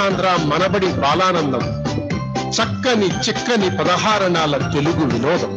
సిలికానాంధ్ర మనబడి బాలానందం చక్కని చిక్కని పదహారణాల తెలుగు వినోదం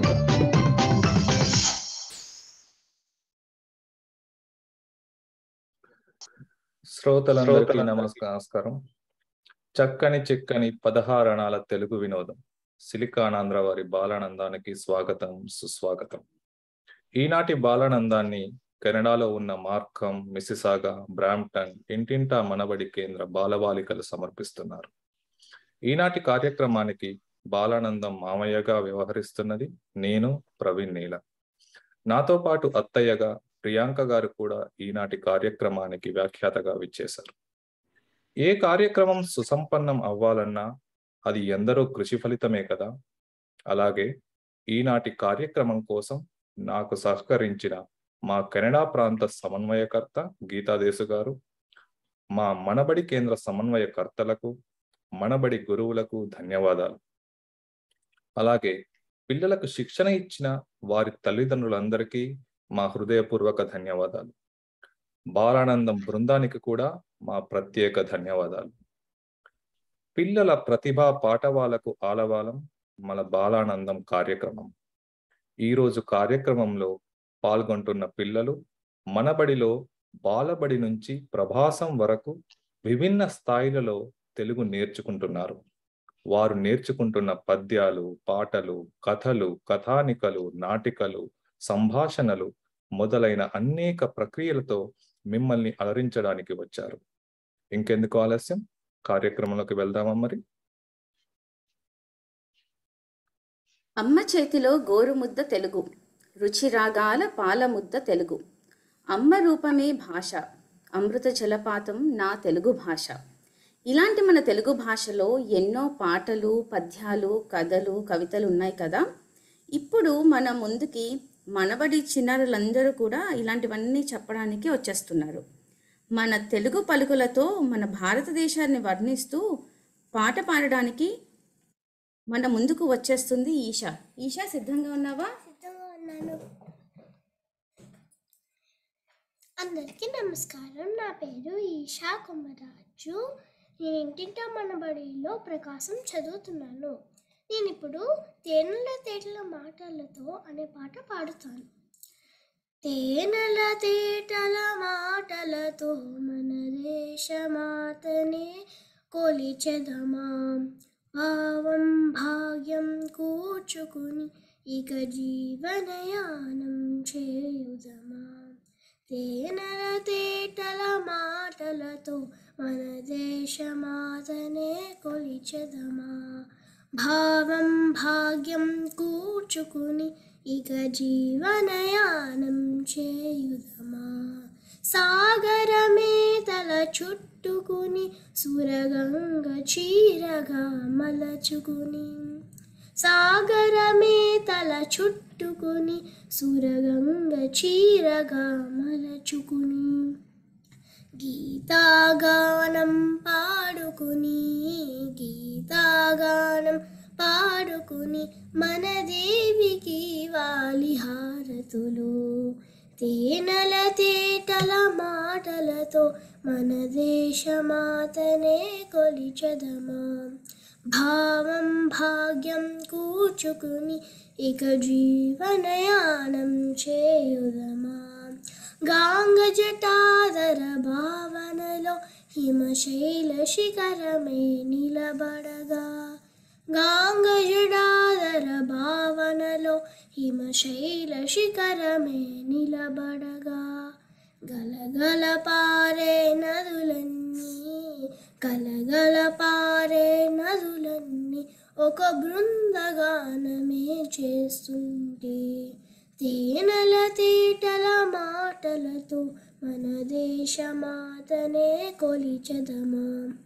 శ్రోతలందరికీ నమస్క- నమస్కారం చక్కని చిక్కని పదహారణాల తెలుగు వినోదం సిలికానాంధ్ర వారి బాలానందానికి స్వాగతం సుస్వాగతం ఈనాటి బాలానందాన్ని కెనడాలో ఉన్న మార్కం మిసిసాగా బ్రాంప్టన్ ఇంటింటా మనబడి కేంద్ర బాలబాలికలు సమర్పిస్తున్నారు ఈనాటి కార్యక్రమానికి బాలానందం మామయ్యగా వ్యవహరిస్తున్నది నేను ప్రవీణ్ నీల నాతో పాటు అత్తయ్యగా ప్రియాంక గారు కూడా ఈనాటి కార్యక్రమానికి వ్యాఖ్యాతగా విచ్చేశారు ఏ కార్యక్రమం సుసంపన్నం అవ్వాలన్నా అది ఎందరో కృషి ఫలితమే కదా అలాగే ఈనాటి కార్యక్రమం కోసం నాకు సహకరించిన మా కెనడా ప్రాంత సమన్వయకర్త గీతాదేశు గారు మా మనబడి కేంద్ర సమన్వయకర్తలకు మనబడి గురువులకు ధన్యవాదాలు అలాగే పిల్లలకు శిక్షణ ఇచ్చిన వారి తల్లిదండ్రులందరికీ మా హృదయపూర్వక ధన్యవాదాలు బాలానందం బృందానికి కూడా మా ప్రత్యేక ధన్యవాదాలు పిల్లల ప్రతిభా పాఠవాలకు ఆలవాలం మన బాలానందం కార్యక్రమం ఈరోజు కార్యక్రమంలో పాల్గొంటున్న పిల్లలు మనబడిలో బాలబడి నుంచి ప్రభాసం వరకు విభిన్న స్థాయిలలో తెలుగు నేర్చుకుంటున్నారు వారు నేర్చుకుంటున్న పద్యాలు పాటలు కథలు కథానికలు నాటికలు సంభాషణలు మొదలైన అనేక ప్రక్రియలతో మిమ్మల్ని అలరించడానికి వచ్చారు ఇంకెందుకు ఆలస్యం కార్యక్రమంలోకి వెళ్దామా మరి అమ్మ చేతిలో గోరుముద్ద తెలుగు రుచిరాగాల పాలముద్ద తెలుగు అమ్మ రూపమే భాష అమృత జలపాతం నా తెలుగు భాష ఇలాంటి మన తెలుగు భాషలో ఎన్నో పాటలు పద్యాలు కథలు కవితలు ఉన్నాయి కదా ఇప్పుడు మన ముందుకి మనబడి చిన్నారులందరూ కూడా ఇలాంటివన్నీ చెప్పడానికి వచ్చేస్తున్నారు మన తెలుగు పలుకులతో మన భారతదేశాన్ని వర్ణిస్తూ పాట పాడడానికి మన ముందుకు వచ్చేస్తుంది ఈషా ఈషా సిద్ధంగా ఉన్నావా సిద్ధంగా ఉన్నాను అందరికీ నమస్కారం నా పేరు ఈషా కుమరాజు నేను ఇంటింటా మన బడిలో ప్రకాశం చదువుతున్నాను నేను ఇప్పుడు తేనెల తేటల మాటలతో అనే పాట పాడుతాను తేనెల తేటల మాటలతో మన దేశమాతనే కొలిచెదమా భావం భాగ్యం కూర్చుకుని ఇక జీవనయానం చేయుదమా తేనెల తేటల మాటలతో మన దేశమాతనే కొలిచెదమా భావం భాగ్యం కూర్చుకుని ఇక జీవనయానం చేయుదమా సాగరమే తల చుట్టుకుని సురగంగ చీరగా మలచుకుని సాగరమే తల చుట్టుకుని సురగంగ చీరగా మలచుకుని గీతాగానం పాడుకుని గీతాగానం పాడుకుని మన దేవికి వాలి హారతులు తేనెల తేటల మాటలతో మన దేశమాతనే కొలిచదమా భావం భాగ్యం కూర్చుకుని ఇక జీవనయానం చేయుదమా గాంగ జటాదర భావనలో హిమశైల శిఖరమే నిలబడగా గాంగ జడాదర భావనలో హిమశైల శిఖరమే నిలబడగా గలగల పారే నదులన్నీ గలగల పారే నదులన్నీ ఒక బృందగానమే చేస్తుంటే తేనెల తేటల మాటలతో మన దేశమాతనే కొలిచదమా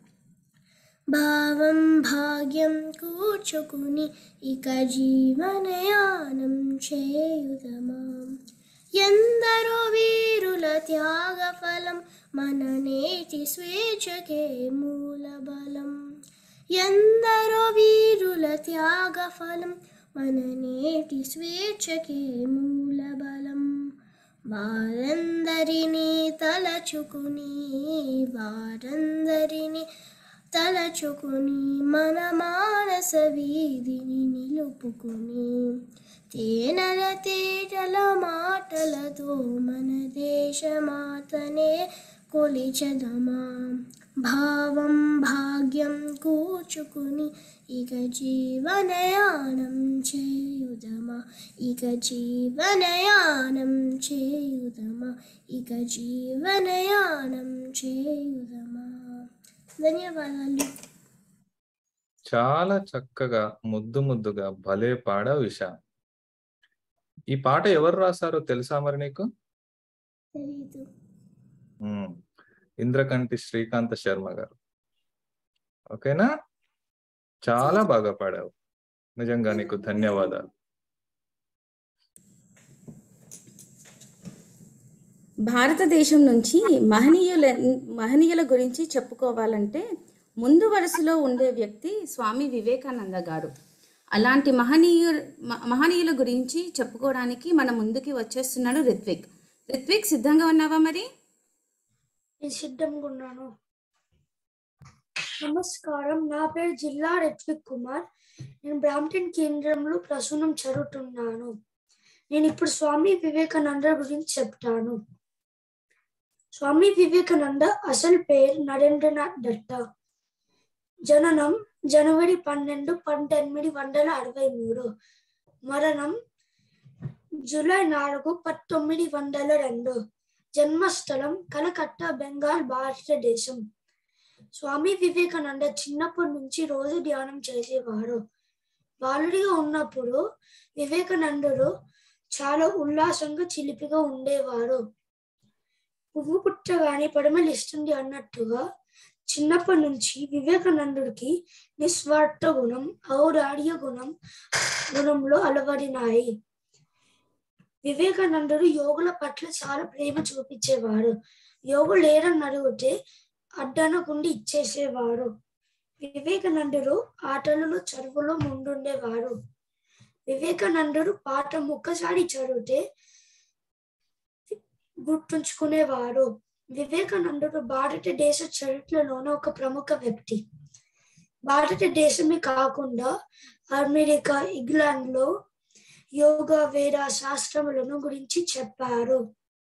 భావం భాగ్యం కూర్చుకుని ఇక జీవనయానం చేయుదమా ఎందరో వీరుల త్యాగ ఫలం మన నేటి స్వేచ్ఛకే మూల బలం ఎందరో వీరుల త్యాగ ఫలం మన నేటి స్వేచ్ఛకే మూల బలం వారందరినీ తలచుకుని వారందరినీ తలచుకుని మన మానస వీధిని నిలుపుకుని తేనెల తేటల మాటలతో మన దేశమాతనే కొలిచదమా భావం భాగ్యం కూర్చుకుని ఇక జీవనయానం చేయుదమా ఇక జీవనయానం చేయుదమా ఇక జీవనయానం చేయుదమా ధన్యవాదాలు చాలా చక్కగా ముద్దు ముద్దుగా భలే పాడావు ఇషా ఈ పాట ఎవరు రాశారో తెలుసా మరి నీకు తెలీదు ఉమ్, ఇంద్రకంటి శ్రీకాంత శర్మ గారు ఓకేనా చాలా బాగా పాడావు నిజంగా నీకు ధన్యవాదాలు భారతదేశం నుంచి మహనీయుల మహనీయుల గురించి చెప్పుకోవాలంటే ముందు వరుసలో ఉండే వ్యక్తి స్వామి వివేకానంద గారు అలాంటి మహనీయు మ- మహనీయుల గురించి చెప్పుకోవడానికి మన ముందుకి వచ్చేస్తున్నాడు రిత్విక్ రిత్విక్ సిద్ధంగా ఉన్నావా మరి నేను సిద్ధంగా ఉన్నాను నమస్కారం నా పేరు జిల్లా రిత్విక్ కుమార్ నేను బ్రాంప్టన్ కేంద్రంలో ప్రసూనం చదువుతున్నాను నేను ఇప్పుడు స్వామి వివేకానంద గురించి చెప్తాను స్వామి వివేకానంద అసలు పేరు నరేంద్రనాథ్ దత్త జననం జనవరి పన్నెండు పంతొమ్మిది వందల అరవై మూడు మరణం జూలై నాలుగు పంతొమ్మిది వందల రెండు జన్మస్థలం కలకత్తా బెంగాల్ భారతదేశం స్వామి వివేకానంద చిన్నప్పటి నుంచి రోజు ధ్యానం చేసేవారు బాలుడిగా ఉన్నప్పుడు వివేకానందుడు చాలా ఉల్లాసంగా చిలిపిగా ఉండేవారు పువ్వు పుట్టగానే పడమలిస్తుంది అన్నట్టుగా చిన్నప్పటి నుంచి వివేకానందుడికి నిస్వార్థ గుణం ఔదార్య గుణం గుణంలో అలవడినాయి వివేకానందుడు యోగుల పట్ల చాలా ప్రేమ చూపించేవాడు యోగులు ఏరని అడిగితే అడ్డనకుండి ఇచ్చేసేవాడు వివేకానందుడు ఆటలలో చదువులో ముందుండేవాడు వివేకానందుడు పాఠం ఒక్కసారి చదివితే గుర్తుంచుకునేవాడు వివేకానందుడు భారతదేశ చరిత్రలోనే ఒక ప్రముఖ వ్యక్తి భారతదేశమే కాకుండా అమెరికా ఇంగ్లాండ్ లో యోగా వేద శాస్త్రములను గురించి చెప్పారు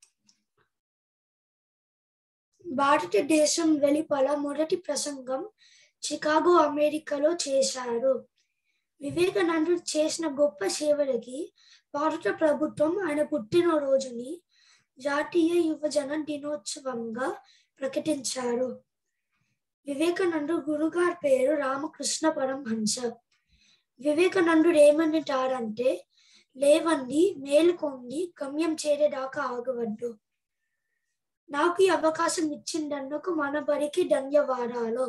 భారతదేశం వెలుపల మొదటి ప్రసంగం చికాగో అమెరికాలో చేశారు వివేకానందుడు చేసిన గొప్ప సేవలకి భారత ప్రభుత్వం ఆయన పుట్టినరోజుని జాతీయ యువజన దినోత్సవంగా ప్రకటించారు వివేకానందు గురుగారి పేరు రామకృష్ణ పరమహంస వివేకానందుడు ఏమంటారంటే లేవండి మేలుకోండి గమ్యం చేరేదాకా ఆగవద్దు నాకు ఈ అవకాశం ఇచ్చిందందుకు మన బడికి ధన్యవాదాలు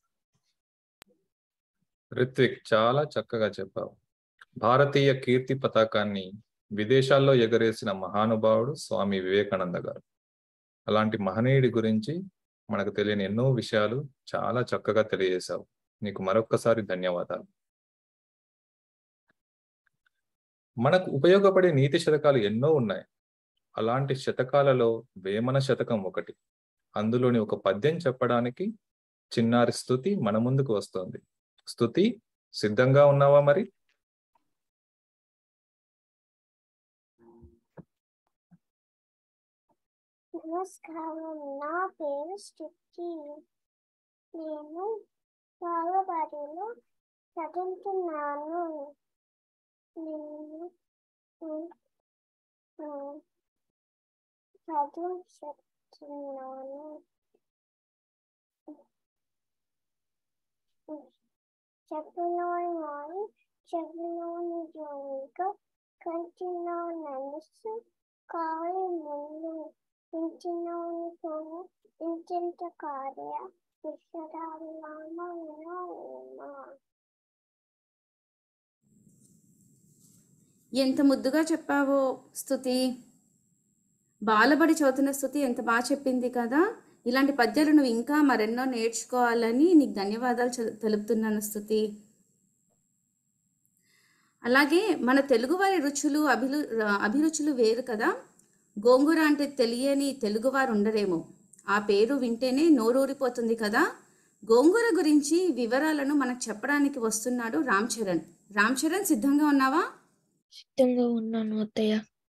రిత్విక్ చాలా చక్కగా చెప్పావు భారతీయ కీర్తి పతాకాన్ని విదేశాల్లో ఎగరేసిన మహానుభావుడు స్వామి వివేకానంద గారు అలాంటి మహనీయుడి గురించి మనకు తెలియని ఎన్నో విషయాలు చాలా చక్కగా తెలియజేశావు నీకు మరొక్కసారి ధన్యవాదాలు మనకు ఉపయోగపడే నీతి శతకాలు ఎన్నో ఉన్నాయి అలాంటి శతకాలలో వేమన శతకం ఒకటి అందులోని ఒక పద్యం చెప్పడానికి చిన్నారి స్థుతి మన ముందుకు వస్తోంది స్థుతి సిద్ధంగా ఉన్నావా మరి నమస్కారం నా పేరు స్థుతి నేను బాలబడిలో చదువుతున్నాను నేను ఉమ్, ఉమ్, చదువు చెప్తున్నాను చెప్పినోని వారి చెవిలోని జోనిక కంటిలో నలుసు కాలి ముందు ఇంటిలోని పువ్వు ఇంటింట కార్య విశ్వరామ ఎంత ముద్దుగా చెప్పావో స్థుతి బాలబడి చదువుతున్న స్థుతి ఎంత బాగా చెప్పింది కదా ఇలాంటి పద్యాలు నువ్వు ఇంకా మరెన్నో నేర్చుకోవాలని నీకు ధన్యవాదాలు చె- తెలుపుతున్నాను స్థుతి అలాగే మన తెలుగువారి రుచులు అభిలు అభిరుచులు వేరు కదా గోంగూర అంటే తెలియని తెలుగువారు ఉండరేమో ఆ పేరు వింటేనే నోరూరిపోతుంది కదా గోంగూర గురించి వివరాలను మనకు చెప్పడానికి వస్తున్నాడు రామ్ చరణ్ రామ్ చరణ్ సిద్ధంగా ఉన్నావా సిద్ధంగా ఉన్నాను అత్తయ్య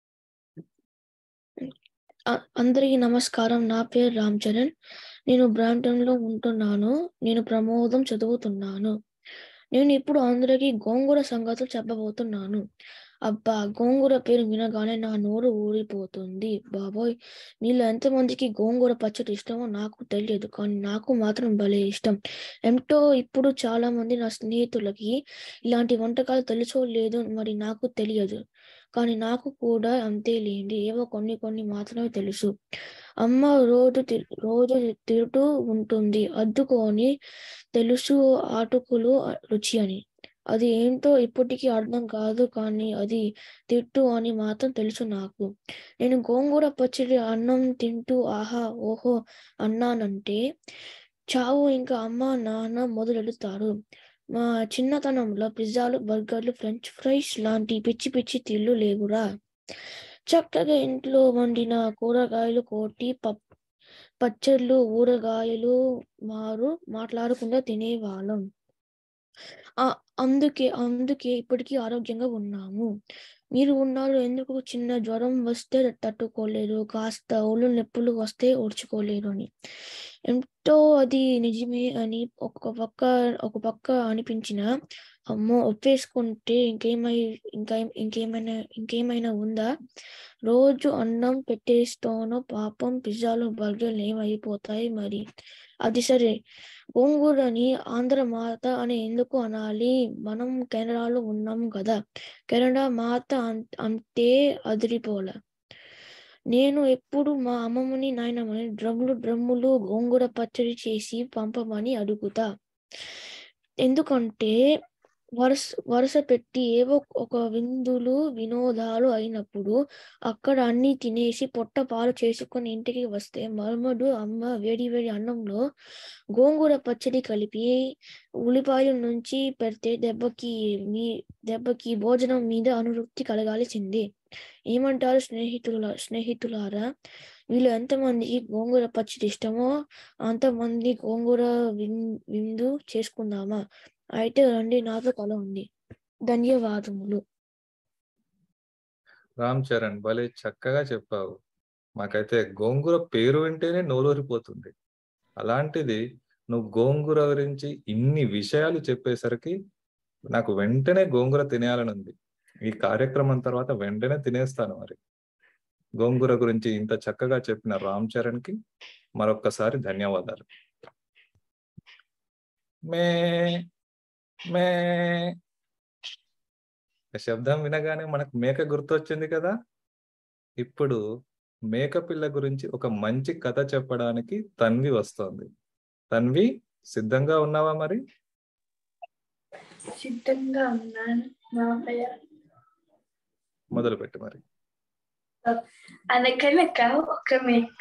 అ- అందరికీ నమస్కారం నా పేరు రామ్ చరణ్ నేను బ్రాంటన్ లో ఉంటున్నాను నేను ప్రమోదం చదువుతున్నాను నేను ఇప్పుడు అందరికీ గోంగూర సంగతులు చెప్పబోతున్నాను అబ్బా గోంగూర పేరు వినగానే నా నోరు ఊరిపోతుంది బాబోయ్ మీలో ఎంతమందికి గోంగూర పచ్చడి ఇష్టమో నాకు తెలియదు కానీ నాకు మాత్రం భలే ఇష్టం ఏమిటో ఇప్పుడు చాలా మంది నా స్నేహితులకి ఇలాంటి వంటకాలు తెలుసో లేదో మరి నాకు తెలియదు కానీ నాకు కూడా అంతే లేండి ఏవో కొన్ని కొన్ని మాత్రమే తెలుసు అమ్మ రోజు తి- రోజు తింటూ ఉంటుంది అద్దుకొని తెలుసు ఆటుకులు రుచి అని అది ఏంటో ఇప్పటికీ అర్థం కాదు కానీ అది తిట్టు అని మాత్రం తెలుసు నాకు నేను గోంగూర పచ్చడి అన్నం తింటూ ఆహా ఓహో అన్నానంటే చావు ఇంకా అమ్మ నాన్న మొదలెడతారు మా చిన్నతనంలో పిజ్జాలు బర్గర్లు ఫ్రెంచ్ ఫ్రైస్ లాంటి పిచ్చి పిచ్చి తిళ్ళు లేవురా చక్కగా ఇంట్లో వండిన కూరగాయలు కోటి పప్ పచ్చళ్ళు ఊరగాయలు మారు మాట్లాడకుండా తినేవాళ్ళం ఆ అందుకే అందుకే ఇప్పటికీ ఆరోగ్యంగా ఉన్నాము మీరు ఉన్నారు ఎందుకు చిన్న జ్వరం వస్తే తట్టుకోలేరు కాస్త ఒళ్ళు నొప్పులు వస్తే ఓర్చుకోలేరు అని ఎంతో అది నిజమే అని ఒక పక్క ఒక పక్క అనిపించిన అమ్మో ఒప్పేసుకుంటే ఇంకేమై ఇంకా ఇంకేమైనా ఇంకేమైనా ఉందా రోజు అన్నం పెట్టేస్తోనో పాపం పిజ్జాలు బర్గర్లు ఏమైపోతాయి మరి అది సరే గోంగూరని ఆంధ్ర మాత అని ఎందుకు అనాలి మనం కెనడాలో ఉన్నాం కదా కెనడా మాత అం- అంటే అదిరిపోలే నేను ఎప్పుడు మా అమ్మమ్మని నాయనమ్మని డ్రమ్ములు డ్రమ్ములు గోంగూర పచ్చడి చేసి పంపమని అడుగుతా ఎందుకంటే వరుస వరుస పెట్టి ఏవో ఒక విందులు వినోదాలు అయినప్పుడు అక్కడ అన్ని తినేసి పొట్ట పాలు చేసుకొని ఇంటికి వస్తే మరుమడు అమ్మ వేడి వేడి అన్నంలో గోంగూర పచ్చడి కలిపి ఉల్లిపాయల నుంచి పెడితే దెబ్బకి మీ దెబ్బకి భోజనం మీద అనురక్తి కలగాల్సిందే ఏమంటారు స్నేహితుల స్నేహితులారా వీళ్ళు ఎంతమందికి గోంగూర పచ్చడి ఇష్టమో అంతమంది గోంగూర విన్ విందు చేసుకుందామా అయితే రండి నాతో కల ఉంది ధన్యవాదములు రామ్ చరణ్ భలే చక్కగా చెప్పావు మాకైతే గోంగూర పేరు వింటేనే నోరూరిపోతుంది అలాంటిది నువ్వు గోంగూర గురించి ఇన్ని విషయాలు చెప్పేసరికి నాకు వెంటనే గోంగూర తినేయాలని ఉంది ఈ కార్యక్రమం తర్వాత వెంటనే తినేస్తాను మరి గోంగూర గురించి ఇంత చక్కగా చెప్పిన రామ్ చరణ్ కి మరొక్కసారి ధన్యవాదాలు మే మే ఆ శబ్దం వినగానే మనకు మేక గుర్తొచ్చింది కదా ఇప్పుడు మేక పిల్ల గురించి ఒక మంచి కథ చెప్పడానికి తన్వి వస్తోంది తన్వి సిద్ధంగా ఉన్నావా మరి సిద్ధంగా ఉన్నాను మామయ్య మొదలు పెట్టు మరి అనగనక ఒక మేక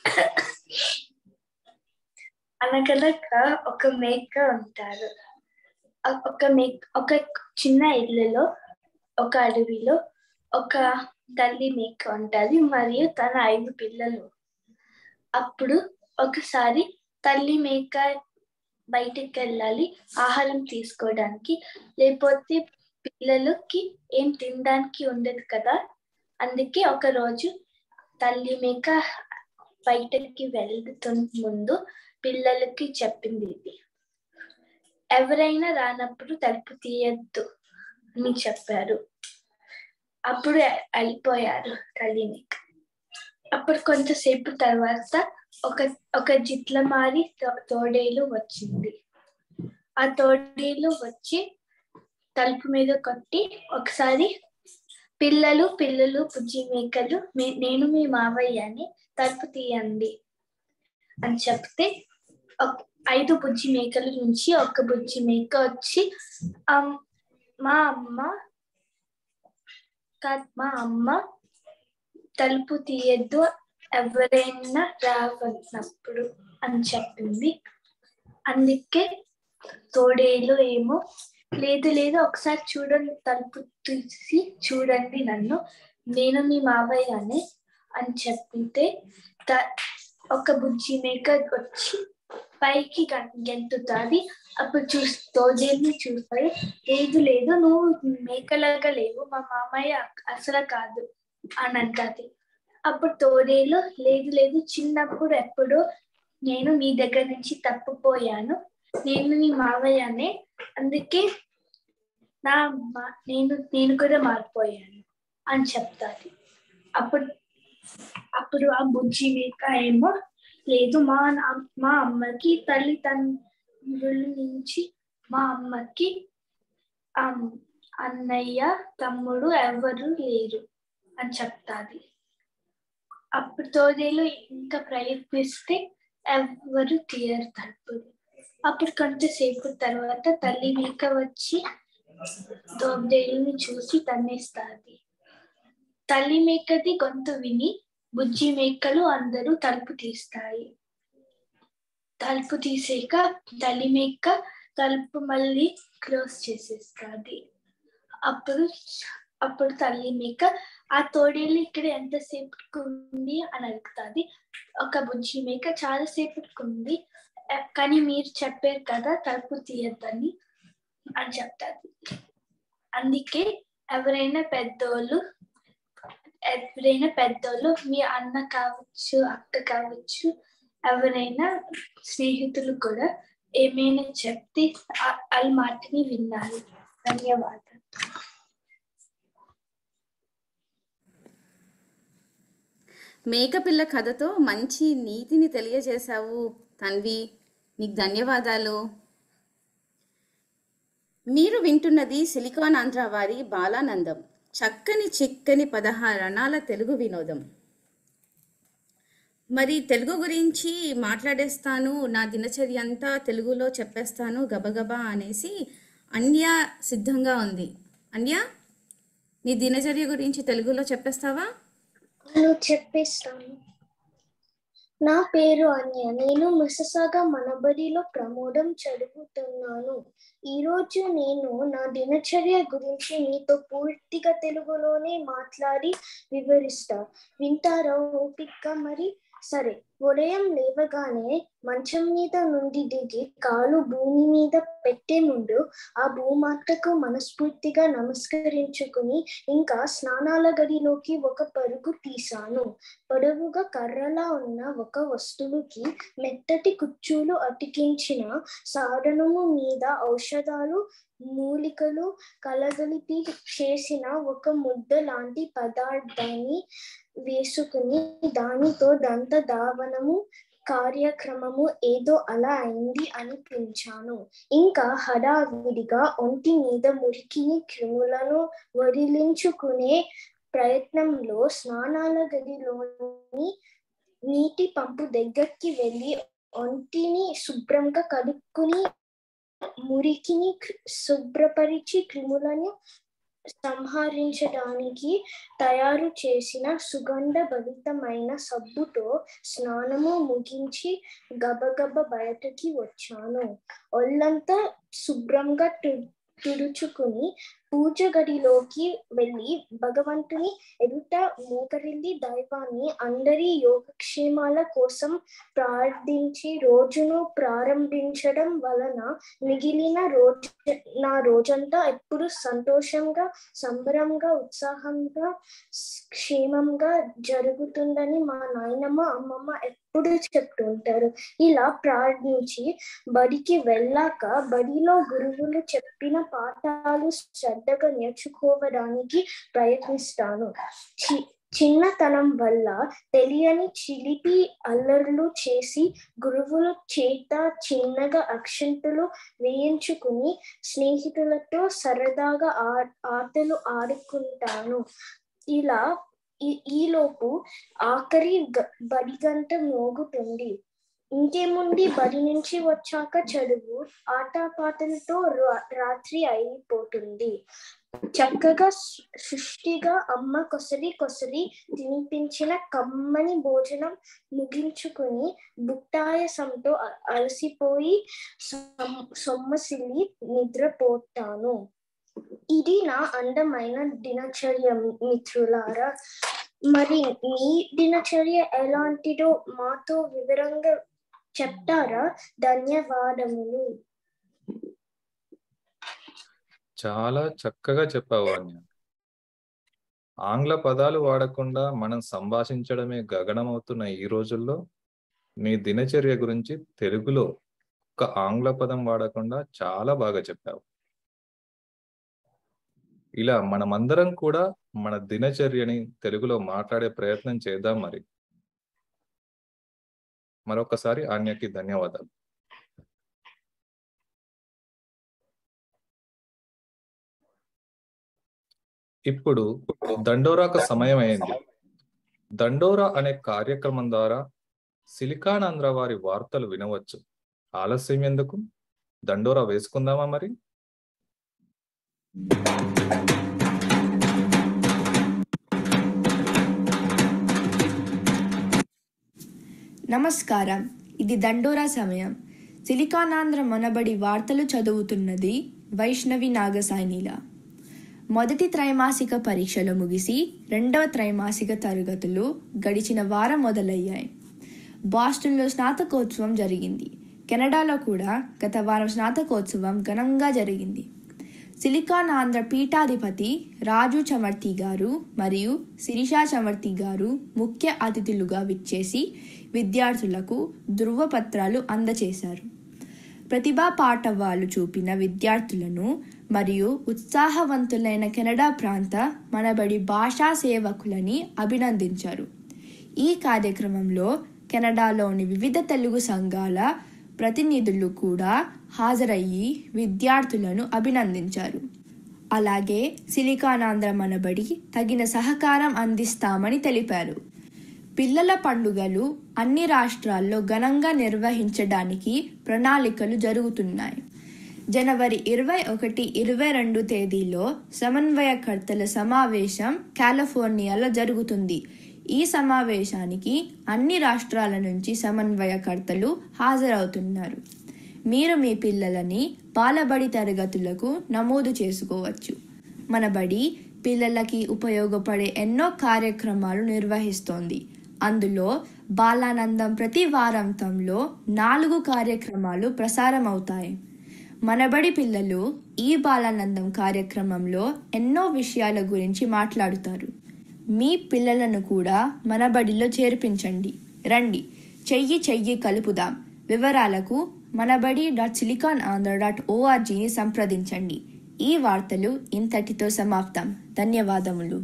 అనగనక ఒక మేక ఉంటారు ఆ- ఒక మేక ఒక చిన్న ఇల్లులో ఒక అడవిలో ఒక తల్లి మేక ఉంటుంది మరియు తన ఐదు పిల్లలు అప్పుడు ఒకసారి తల్లి మేక బయటికి వెళ్ళాలి ఆహారం తీసుకోవడానికి లేకపోతే పిల్లలకి ఏం తినడానికి ఉండదు కదా అందుకే ఒక రోజు తల్లి మేక బయటకి వెళ్తున్న ముందు పిల్లలకి చెప్పింది ఇది ఎవరైనా రానప్పుడు తలుపు తీయద్దు అని చెప్పారు అప్పుడు వెళ్ళిపోయారు తల్లి మేక అప్పుడు కొంతసేపు తర్వాత ఒక ఒక జిట్ల మారి తో- తోడేలు వచ్చింది ఆ తోడేలు వచ్చి తలుపు మీద కొట్టి ఒకసారి పిల్లలు పిల్లలు బుజ్జి మేకలు మీ- నేను మీ మావయ్య అని తలుపు తీయండి అని చెప్తే ఒక- ఐదు బుజ్జి మేకల నుంచి ఒక బుజ్జి మేక వచ్చి "అమ్, మా అమ్మ కాద్- మా అమ్మ తలుపు తీయద్దు ఎవరైనా రావన్నప్పుడు అని చెప్పింది అందుకే తోడేలు ఏమో లేదు లేదు ఒకసారి చూడండి తలుపు తీసి చూడండి నన్ను నేను మీ మావయ్య అని అని చెప్తే త- ఒక బుజ్జి మేక వచ్చి పైకి గ- గెంతుతాది అప్పుడు చూసి తోజేని చూస్తాయి లేదు లేదు నువ్వు మేకలాగా లేవు మా మామయ్య అసలు కాదు అని అంటది అప్పుడు తోడేలు లేదు లేదు చిన్నప్పుడు ఎప్పుడో నేను మీ దగ్గర నుంచి తప్పిపోయాను నేను నీ మావయ్యనే అందుకే నా మా- నేను నేను కూడా మారిపోయాను అని చెప్తాది అప్పుడు అప్పుడు ఆ బుజ్జి మేక ఏమో లేదు మా నా- మా అమ్మకి తల్లిదండ్రుల నుంచి మా అమ్మకి అమ్- అన్నయ్య తమ్ముడు ఎవరు లేరు అని చెప్తాది అప్పుడు తోడేలు ఇంకా ప్రయత్నిస్తే ఎవరు తీయరు తలుపులు అప్పుడు కొంతసేపు తర్వాత తల్లి మేక వచ్చి తోడేలుని చూసి తన్నేస్తాది తల్లి మేకది గొంతు విని బుజ్జి మేకలు అందరూ తలుపు తీస్తాయి తలుపు తీసాక తల్లి మేక తలుపు మళ్ళీ క్లోజ్ చేసేస్తుంది అప్పుడు అప్పుడు తల్లి మేక ఆ తోడేళ్ళు ఇక్కడ ఎంతసేపటికి ఉంది అని అడుగుతుంది ఒక బుజ్జి మేక చాలా సేపటికి ఉంది "ఆ, కానీ మీరు చెప్పారు కదా తలుపు తీయద్దని అని చెప్తాది అందుకే ఎవరైనా పెద్దోళ్ళు ఎవరైనా పెద్దోళ్ళు మీ అన్న కావచ్చు అక్క కావచ్చు ఎవరైనా స్నేహితులు కూడా ఏమైనా చెప్తే ఆ- వాళ్ళ మాటని వినాలి ధన్యవాదాలు మేకపిల్ల కథతో మంచి నీతిని తెలియజేశావు తన్వి నీకు ధన్యవాదాలు మీరు వింటున్నది సిలికాన్ ఆంధ్ర వారి బాలానందం చక్కని చిక్కని పదహారణాల తెలుగు వినోదం మరి తెలుగు గురించి మాట్లాడేస్తాను నా దినచర్య అంతా తెలుగులో చెప్పేస్తాను గబగబా అనేసి అన్య సిద్ధంగా ఉంది అన్య నీ దినచర్య గురించి తెలుగులో చెప్పేస్తావా నువ్వు చెప్పేస్తాను నా పేరు అన్య నేను మిససాగా మనబడిలో ప్రమోదం చదువుతున్నాను ఈరోజు నేను నా దినచర్య గురించి మీతో పూర్తిగా తెలుగులోనే మాట్లాడి వివరిస్తా వింటారా ఓపిక మరి సరే ఉదయం లేవగానే మంచం మీద నుండి దిగి కాలు భూమి మీద పెట్టే ముందు ఆ భూమాతకు మనస్ఫూర్తిగా నమస్కరించుకుని ఇంకా స్నానాల గదిలోకి ఒక పరుగు తీశాను పొడవుగా కర్రలా ఉన్న ఒక వస్తువుకి మెత్తటి కుచ్చులు అతికించిన సాధనము మీద ఔషధాలు మూలికలు కలగలిపి చేసిన ఒక ముద్ద లాంటి పదార్థాన్ని వేసుకుని దానితో దంత దావనము కార్యక్రమము ఏదో అలా అయింది అనిపించాను ఇంకా హడావిడిగా ఒంటి మీద మురికిని క్రిములను వదిలించుకునే ప్రయత్నంలో స్నానాల గదిలోని నీటి పంపు దగ్గరికి వెళ్ళి ఒంటిని శుభ్రంగా కడుక్కుని మురికిని క్రి- శుభ్రపరిచి క్రిములను సంహరించడానికి తయారు చేసిన సుగంధ భరితమైన సబ్బుతో స్నానము ముగించి గబగబ బయటకి వచ్చాను ఒళ్ళంతా శుభ్రంగా టు- తుడుచుకుని పూజ గదిలోకి వెళ్ళి భగవంతుని ఎదుట మోకరిల్లి దైవాన్ని అందరి యోగక్షేమాల కోసం ప్రార్థించి రోజును ప్రారంభించడం వలన మిగిలిన రోజు నా రోజంతా ఎప్పుడు సంతోషంగా సంబరంగా ఉత్సాహంగా స్- క్షేమంగా జరుగుతుందని మా నాయనమ్మ అమ్మమ్మ ఎప్పుడు చెప్తుంటారు ఇలా ప్రార్థించి బడికి వెళ్ళాక బడిలో గురువులు చెప్పిన పాఠాలు శ్రద్ధగా నేర్చుకోవడానికి ప్రయత్నిస్తాను చి- చిన్నతనం వల్ల తెలియని చిలిపి అల్లర్లు చేసి గురువుల చేత చిన్నగా అక్షంతలు వేయించుకుని స్నేహితులతో సరదాగా ఆ ఆటలు ఆడుకుంటాను ఇలా ఈ- ఈలోపు ఆఖరి గ- బడి గంట మోగుతుంది ఇంకేముంది బడి నుంచి వచ్చాక చదువు ఆటపాటలతో రా- రాత్రి అయిపోతుంది చక్కగా సు- సృష్టిగా అమ్మ కొసరి కొసరి తినిపించిన కమ్మని భోజనం ముగించుకుని బుట్టాయసంతో అ- అలసిపోయి సొమ్- సొమ్మసిల్లి నిద్రపోతాను ఇది నా అందమైన దినచర్య మిత్రులారా మరి మీ దినచర్య ఎలాంటిదో మాతో వివరంగా చెప్తారా ధన్యవాదములు చాలా చక్కగా చెప్పావు అన్య ఆంగ్ల పదాలు వాడకుండా మనం సంభాషించడమే గగనమవుతున్న ఈ రోజుల్లో నీ దినచర్య గురించి తెలుగులో ఒక ఆంగ్ల పదం వాడకుండా చాలా బాగా చెప్పావు ఇలా మనమందరం కూడా మన దినచర్యని తెలుగులో మాట్లాడే ప్రయత్నం చేద్దాం మరి మరొకసారి ఆన్యకి ధన్యవాదాలు ఇప్పుడు దండోరాకు సమయం అయింది దండోరా అనే కార్యక్రమం ద్వారా సిలికానాంధ్ర వారి వార్తలు వినవచ్చు ఆలస్యం ఎందుకు దండోరా వేసుకుందామా మరి నమస్కారం ఇది దండోరా సమయం సిలికానాంధ్ర మనబడి వార్తలు చదువుతున్నది వైష్ణవి నాగసాయినిల మొదటి త్రైమాసిక పరీక్షలు ముగిసి రెండవ త్రైమాసిక తరగతులు గడిచిన వారం మొదలయ్యాయి బాస్టన్లో స్నాతకోత్సవం జరిగింది కెనడాలో కూడా గత వారం స్నాతకోత్సవం ఘనంగా జరిగింది సిలికాన్ ఆంధ్ర పీఠాధిపతి రాజు చమర్తి గారు మరియు శిరీషా చమర్తి గారు ముఖ్య అతిథులుగా విచ్చేసి విద్యార్థులకు ధృవపత్రాలు అందచేశారు ప్రతిభా పాఠవాలు చూపిన విద్యార్థులను మరియు ఉత్సాహవంతులైన కెనడా ప్రాంత మనబడి భాషా సేవకులని అభినందించారు ఈ కార్యక్రమంలో కెనడాలోని వివిధ తెలుగు సంఘాల ప్రతినిధులు కూడా హాజరయ్యి విద్యార్థులను అభినందించారు అలాగే సిలికానాంధ్ర మనబడి తగిన సహకారం అందిస్తామని తెలిపారు పిల్లల పండుగలు అన్ని రాష్ట్రాల్లో ఘనంగా నిర్వహించడానికి ప్రణాళికలు జరుగుతున్నాయి జనవరి ఇరవై ఒకటి ఇరవై రెండు తేదీలో సమన్వయకర్తల సమావేశం కాలిఫోర్నియాలో జరుగుతుంది ఈ సమావేశానికి అన్ని రాష్ట్రాల నుంచి సమన్వయకర్తలు హాజరవుతున్నారు మీరు మీ పిల్లలని బాలబడి తరగతులకు నమోదు చేసుకోవచ్చు మన బడి పిల్లలకి ఉపయోగపడే ఎన్నో కార్యక్రమాలు నిర్వహిస్తోంది అందులో బాలానందం ప్రతి వారాంతంలో నాలుగు కార్యక్రమాలు ప్రసారం అవుతాయి మనబడి పిల్లలు ఈ బాలానందం కార్యక్రమంలో ఎన్నో విషయాల గురించి మాట్లాడుతారు మీ పిల్లలను కూడా మన బడిలో చేర్పించండి రండి చెయ్యి చెయ్యి కలుపుదాం వివరాలకు Manabadi dot silicon Andhra dot ఓఆర్జీని సంప్రదించండి ఈ వార్తలు ఇంతటితో సమాప్తం ధన్యవాదములు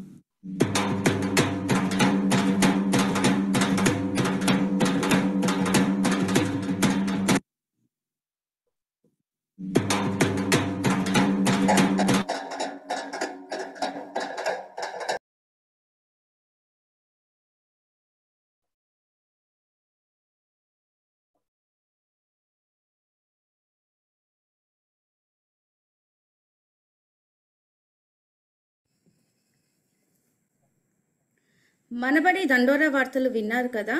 మనబడి దండోరా వార్తలు విన్నారు కదా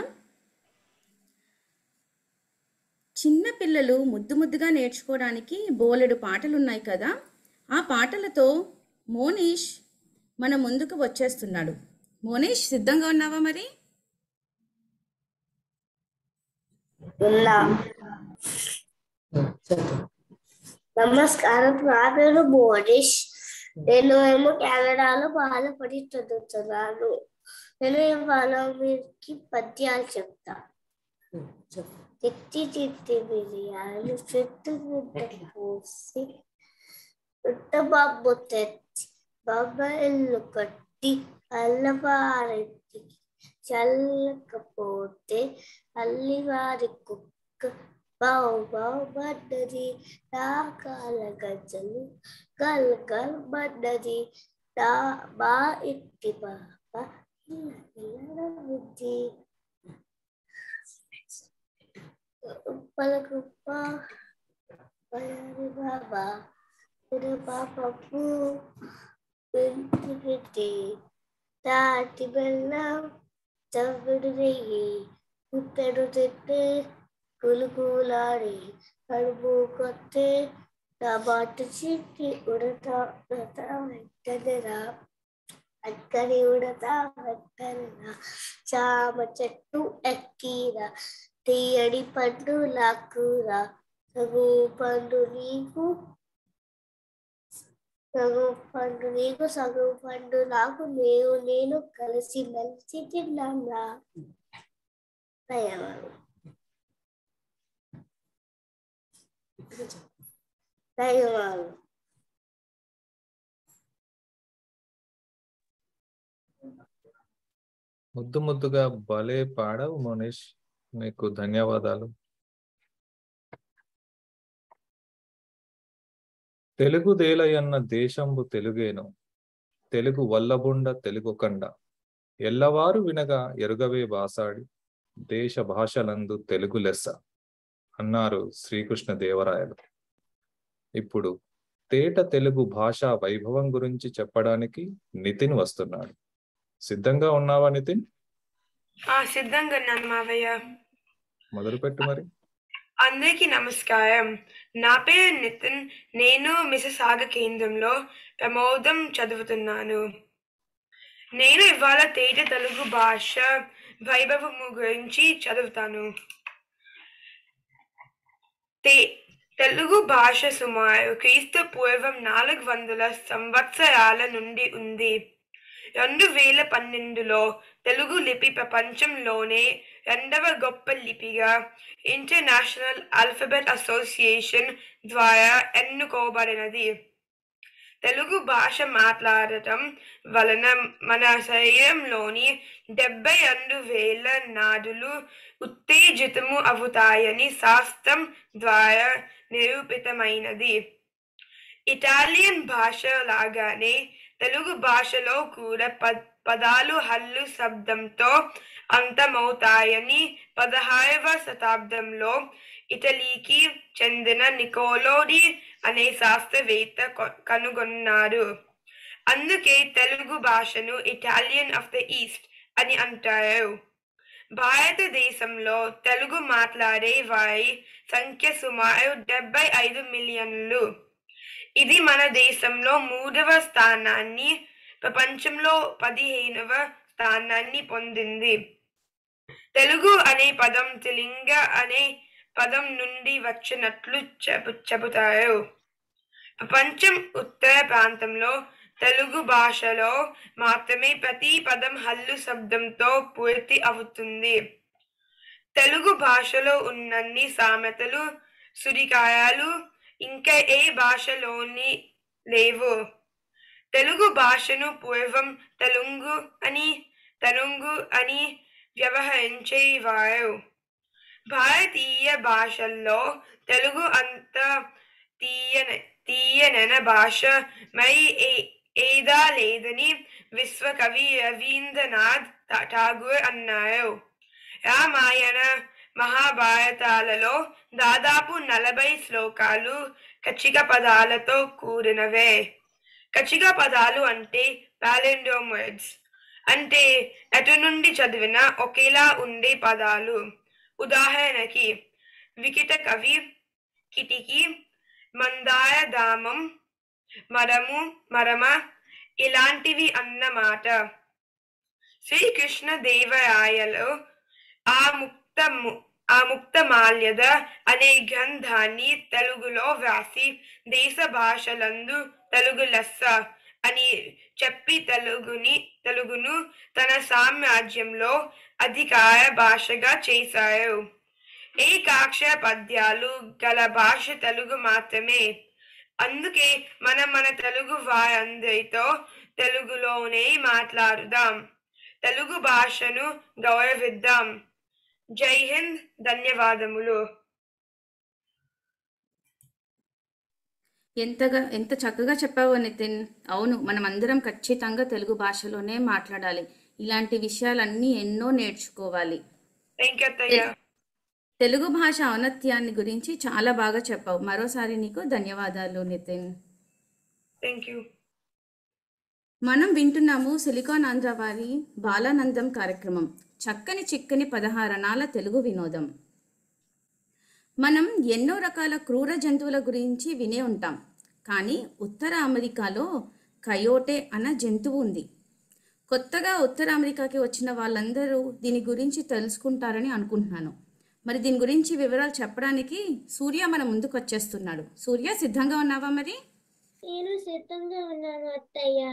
చిన్న పిల్లలు ముద్దు ముద్దుగా నేర్చుకోవడానికి బోలెడు పాటలు ఉన్నాయి కదా ఆ పాటలతో మోనీష్ మన ముందుకు వచ్చేస్తున్నాడు మోనీష్ సిద్ధంగా ఉన్నావా మరి ఉన్నా నమస్కారం నా పేరు మోనిష్ నేను ఏమో కెనడాలో బాధపడి చదువుతున్నాను నేను ఇవాళ మీకు పద్యాలు చెప్తా తిట్టి తిట్టి బిర్యానీ చెట్టు గుడ్డ పోసి పుట్టబాబు తెచ్చి బాబ ఇల్లు కట్టి అల్లవారెత్తికి చల్లకపోతే అల్లివారి కుక్క బావు బావు పడ్డది రాకాల గజ్జలు గల్ గల్ పడ్డది దా బా ఇట్టి బాబ ఇలా ఇలా బుద్ధి పలకుప్ప పలరి బాబా ఇది పాపపు పెంచి పెట్టి తాటి బెల్లం చవ్వుడు నెయ్యి కుట్టెడు తిట్టి కులుకులాడి కడుపు కొత్తే నా బాటు చిట్టి ఉడతా ఉడతా వెంటనేరా అక్కడి ఉడతా వెంటనేరా చామ చెట్టు ఎక్కిరా తీయడి పండు లాక్కురా సగు పండు నీకు సగు పండు నీకు సగు పండు నాకు నేను నేను కలిసి మెలిసి తిన్నాంరా ధన్యవాదాలు ధన్యవాదాలు ముద్దు ముద్దుగా భలే పాడావు మోనిష్ నీకు ధన్యవాదాలు తెలుగు దేలయన్న దేశంబు తెలుగేను తెలుగు వల్లబుండ తెలుగుకండ ఎల్లవారు వినగా ఎరుగవే బాసాడి దేశ భాషలందు తెలుగు లెస్స అన్నారు శ్రీకృష్ణ దేవరాయలు ఇప్పుడు తేట తెలుగు భాషా వైభవం గురించి చెప్పడానికి నితిన్ వస్తున్నాడు సిద్ధంగా ఉన్నావా నితిన్ ఆ సిద్ధంగా ఉన్నాను మావయ్య మొదలుపెట్టు మరి అందరికీ నమస్కారం నా పేరు నితిన్ నేను మిససాగ కేంద్రంలో ప్రమోదం చదువుతున్నాను నేను ఇవాళ తేట తెలుగు భాష వైభవము గురించి చదువుతాను తే తెలుగు భాష సుమారు క్రీస్తు పూర్వం నాలుగు వందల సంవత్సరాల నుండి ఉంది రెండు వేల పన్నెండులో తెలుగు లిపి ప్రపంచంలోనే రెండవ గొప్ప లిపిగా ఇంటర్నేషనల్ ఆల్ఫబెట్ అసోసియేషన్ ద్వారా ఎన్నుకోబడినది తెలుగు భాష మాట్లాడటం వలన మన శరీరంలోని డెబ్బై రెండు వేల నాడులు ఉత్తేజితము అవుతాయని శాస్త్రం ద్వారా నిరూపితమైనది ఇటాలియన్ భాష లాగానే తెలుగు భాషలో కూడా పద్ పదాలు హల్లు శబ్దంతో అంతమవుతాయని పదహారవ శతాబ్దంలో ఇటలీకి చెందిన నికోలోడి అనే శాస్త్రవేత్త కొ- కనుగొన్నారు అందుకే తెలుగు భాషను ఇటాలియన్ ఆఫ్ ద ఈస్ట్ అని అంటారు భారతదేశంలో తెలుగు మాట్లాడే వారి సంఖ్య సుమారు డెబ్బై ఐదు మిలియన్లు ఇది మన దేశంలో మూడవ స్థానాన్ని ప్రపంచంలో పదిహేనవ స్థానాన్ని పొందింది తెలుగు అనే పదం తిలింగ అనే పదం నుండి వచ్చినట్లు చెబు చెబుతారు ప్రపంచం ఉత్తర ప్రాంతంలో తెలుగు భాషలో మాత్రమే ప్రతి పదం హల్లు శబ్దంతో పూర్తి అవుతుంది తెలుగు భాషలో ఉన్నన్ని సామెతలు సురికాయాలు ఇంకా ఏ భాషలోని లేవు తెలుగు భాషను పూర్వం తెలుగు అని తెలుగు అని వ్యవహరించేవారు భారతీయ భాషల్లో తెలుగు అంత తీయన తీయనన భాష మరి ఏ- ఏదా లేదని విశ్వకవి రవీంద్రనాథ్ ఠా- ఠాగూర్ అన్నారు రామాయణ మహాభారతాలలో దాదాపు నలభై శ్లోకాలు కచిక పదాలతో కూడినవే కచిక పదాలు అంటే పాలెండోమ్ వర్డ్స్ అంటే అటు నుండి చదివిన ఒకేలా ఉండే పదాలు ఉదాహరణకి వికిట కవి కిటికీ మందార దామం మరము మరమ ఇలాంటివి అన్నమాట శ్రీకృష్ణ దేవరాయలు ఆ ముక్త ము- ఆ ముక్త మాల్యద అనే గ్రంథాన్ని తెలుగులో వ్రాసి దేశ భాషలందు తెలుగు లెస్స అని చెప్పి తెలుగుని తెలుగును తన సామ్రాజ్యంలో అధికార భాషగా చేశారు ఏకాక్షర పద్యాలు గల భాష తెలుగు మాత్రమే అందుకే మనం మన తెలుగు వారందరితో తెలుగులోనే మాట్లాడుదాం తెలుగు భాషను గౌరవిద్దాం జై హింద్ ధన్యవాదములు ఎంతగా ఎంత చక్కగా చెప్పావో నితిన్ అవును మనం అందరం ఖచ్చితంగా తెలుగు భాషలోనే మాట్లాడాలి ఇలాంటి విషయాలన్నీ ఎన్నో నేర్చుకోవాలి థ్యాంక్ యూ అత్తయ్య తెలుగు భాష ఔన్నత్యాన్ని గురించి చాలా బాగా చెప్పావు మరోసారి నీకు ధన్యవాదాలు నితిన్ థ్యాంక్ యూ మనం వింటున్నాము సిలికాన్ ఆంధ్ర వారి బాలానందం కార్యక్రమం చక్కని చిక్కని పదహారణాల తెలుగు వినోదం మనం ఎన్నో రకాల క్రూర జంతువుల గురించి వినే ఉంటాం కానీ ఉత్తర అమెరికాలో కయోటే అన్న జంతువు ఉంది కొత్తగా ఉత్తర అమెరికాకి వచ్చిన వాళ్ళందరూ దీని గురించి తెలుసుకుంటారని అనుకుంటున్నాను మరి దీని గురించి వివరాలు చెప్పడానికి సూర్య మన ముందుకు వచ్చేస్తున్నాడు సూర్య సిద్ధంగా ఉన్నావా మరి నేను సిద్ధంగా ఉన్నాను అత్తయ్య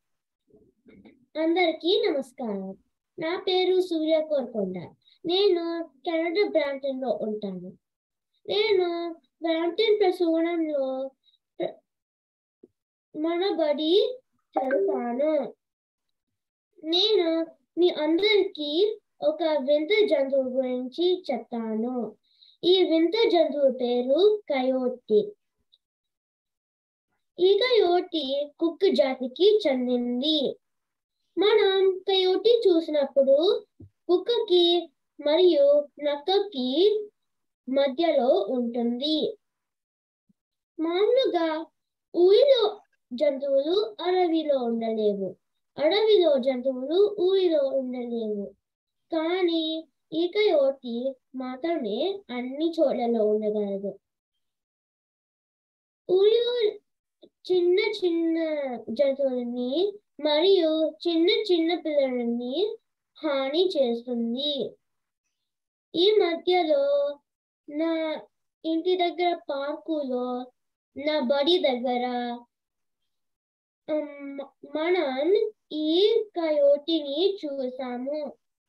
అందరికీ నమస్కారం నా పేరు సూర్య కోరుకొండ నేను కెనడా బ్రాంటన్ లో ఉంటాను నేను బ్రాంటన్ ప్రసూనంలో ప్ర- మన బడి చదువుతాను నేను మీ అందరికీ ఒక వింత జంతువు గురించి చెప్తాను ఈ వింత జంతువు పేరు కయోటి ఈ కయోటి కుక్క జాతికి చెందింది మనం కయోటి చూసినప్పుడు కుక్కకి మరియు నక్కకి మధ్యలో ఉంటుంది మామూలుగా ఊరిలో జంతువులు అడవిలో ఉండలేవు అడవిలో జంతువులు ఊరిలో ఉండలేవు కానీ ఈ కయోటి మాత్రమే అన్ని చోట్లలో ఉండగలదు ఊరిలో చిన్న చిన్న జంతువులని మరియు చిన్న చిన్న పిల్లలని హాని చేస్తుంది ఈ మధ్యలో నా ఇంటి దగ్గర పార్కులో నా బడి దగ్గర ఉమ్, మనం ఈ కయోటిని చూసాము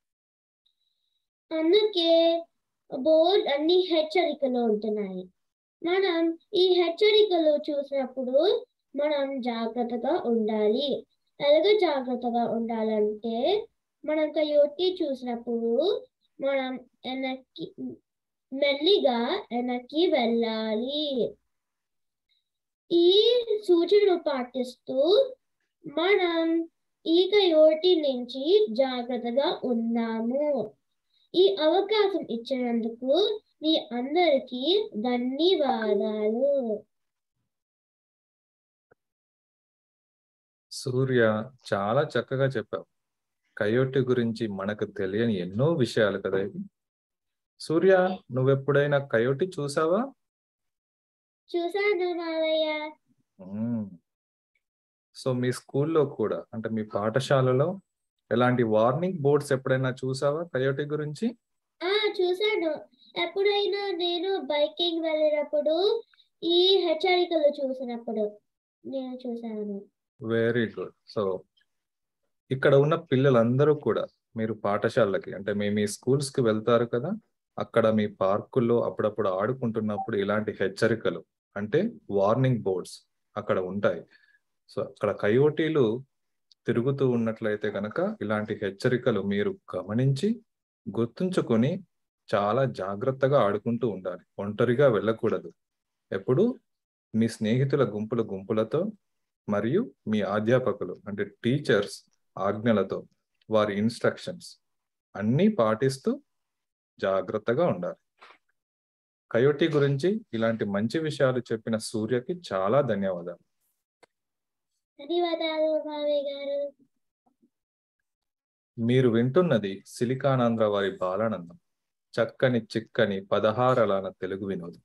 అందుకే బోర్డ్ అన్ని హెచ్చరికలు ఉంటున్నాయి మనం ఈ హెచ్చరికలు చూసినప్పుడు మనం జాగ్రత్తగా ఉండాలి ఎలాగ జాగ్రత్తగా ఉండాలంటే మనం కయోటి చూసినప్పుడు మనం వెనక్కి మెల్లిగా వెనక్కి వెళ్ళాలి ఈ సూచనలు పాటిస్తూ మనం ఈ కయోటి నుంచి జాగ్రత్తగా ఉన్నాము ఈ అవకాశం ఇచ్చినందుకు మీ అందరికీ ధన్యవాదాలు సూర్య చాలా చక్కగా చెప్పావు కయోటి గురించి మనకు తెలియని ఎన్నో విషయాలు కదా ఇవి సూర్య నువ్వెప్పుడైనా కయోటి చూసావా చూసాను మావయ్య మ్మ్. సో మీ స్కూల్లో కూడా అంటే మీ పాఠశాలలో ఎలాంటి వార్నింగ్ బోర్డ్స్ ఎప్పుడైనా చూసావా కయోటి గురించి ఆ చూసాను ఎప్పుడైనా నేను బైకింగ్ వెళ్ళినప్పుడు ఈ హెచ్చరికలు చూసినప్పుడు నేను చూసాను వెరీ గుడ్ సో ఇక్కడ ఉన్న పిల్లలందరూ కూడా మీరు పాఠశాలకి అంటే మీ మీ స్కూల్స్ కి వెళ్తారు కదా అక్కడ మీ పార్కుల్లో అప్పుడప్పుడు ఆడుకుంటున్నప్పుడు ఇలాంటి హెచ్చరికలు అంటే వార్నింగ్ బోర్డ్స్ అక్కడ ఉంటాయి సో అక్కడ కయోటీలు తిరుగుతూ ఉన్నట్లయితే కనుక ఇలాంటి హెచ్చరికలు మీరు గమనించి గుర్తుంచుకొని చాలా జాగ్రత్తగా ఆడుకుంటూ ఉండాలి ఒంటరిగా వెళ్ళకూడదు ఎప్పుడు మీ స్నేహితుల గుంపుల గుంపులతో మరియు మీ అధ్యాపకులు అంటే టీచర్స్ ఆజ్ఞలతో వారి ఇన్స్ట్రక్షన్స్ అన్నీ పాటిస్తూ జాగ్రత్తగా ఉండాలి కయోటి గురించి ఇలాంటి మంచి విషయాలు చెప్పిన సూర్యకి చాలా ధన్యవాదాలు ధన్యవాదాలు మావయ్య గారు మీరు వింటున్నది సిలికానాంధ్ర వారి బాలానందం చక్కని చిక్కని పదహారలాన తెలుగు వినోదం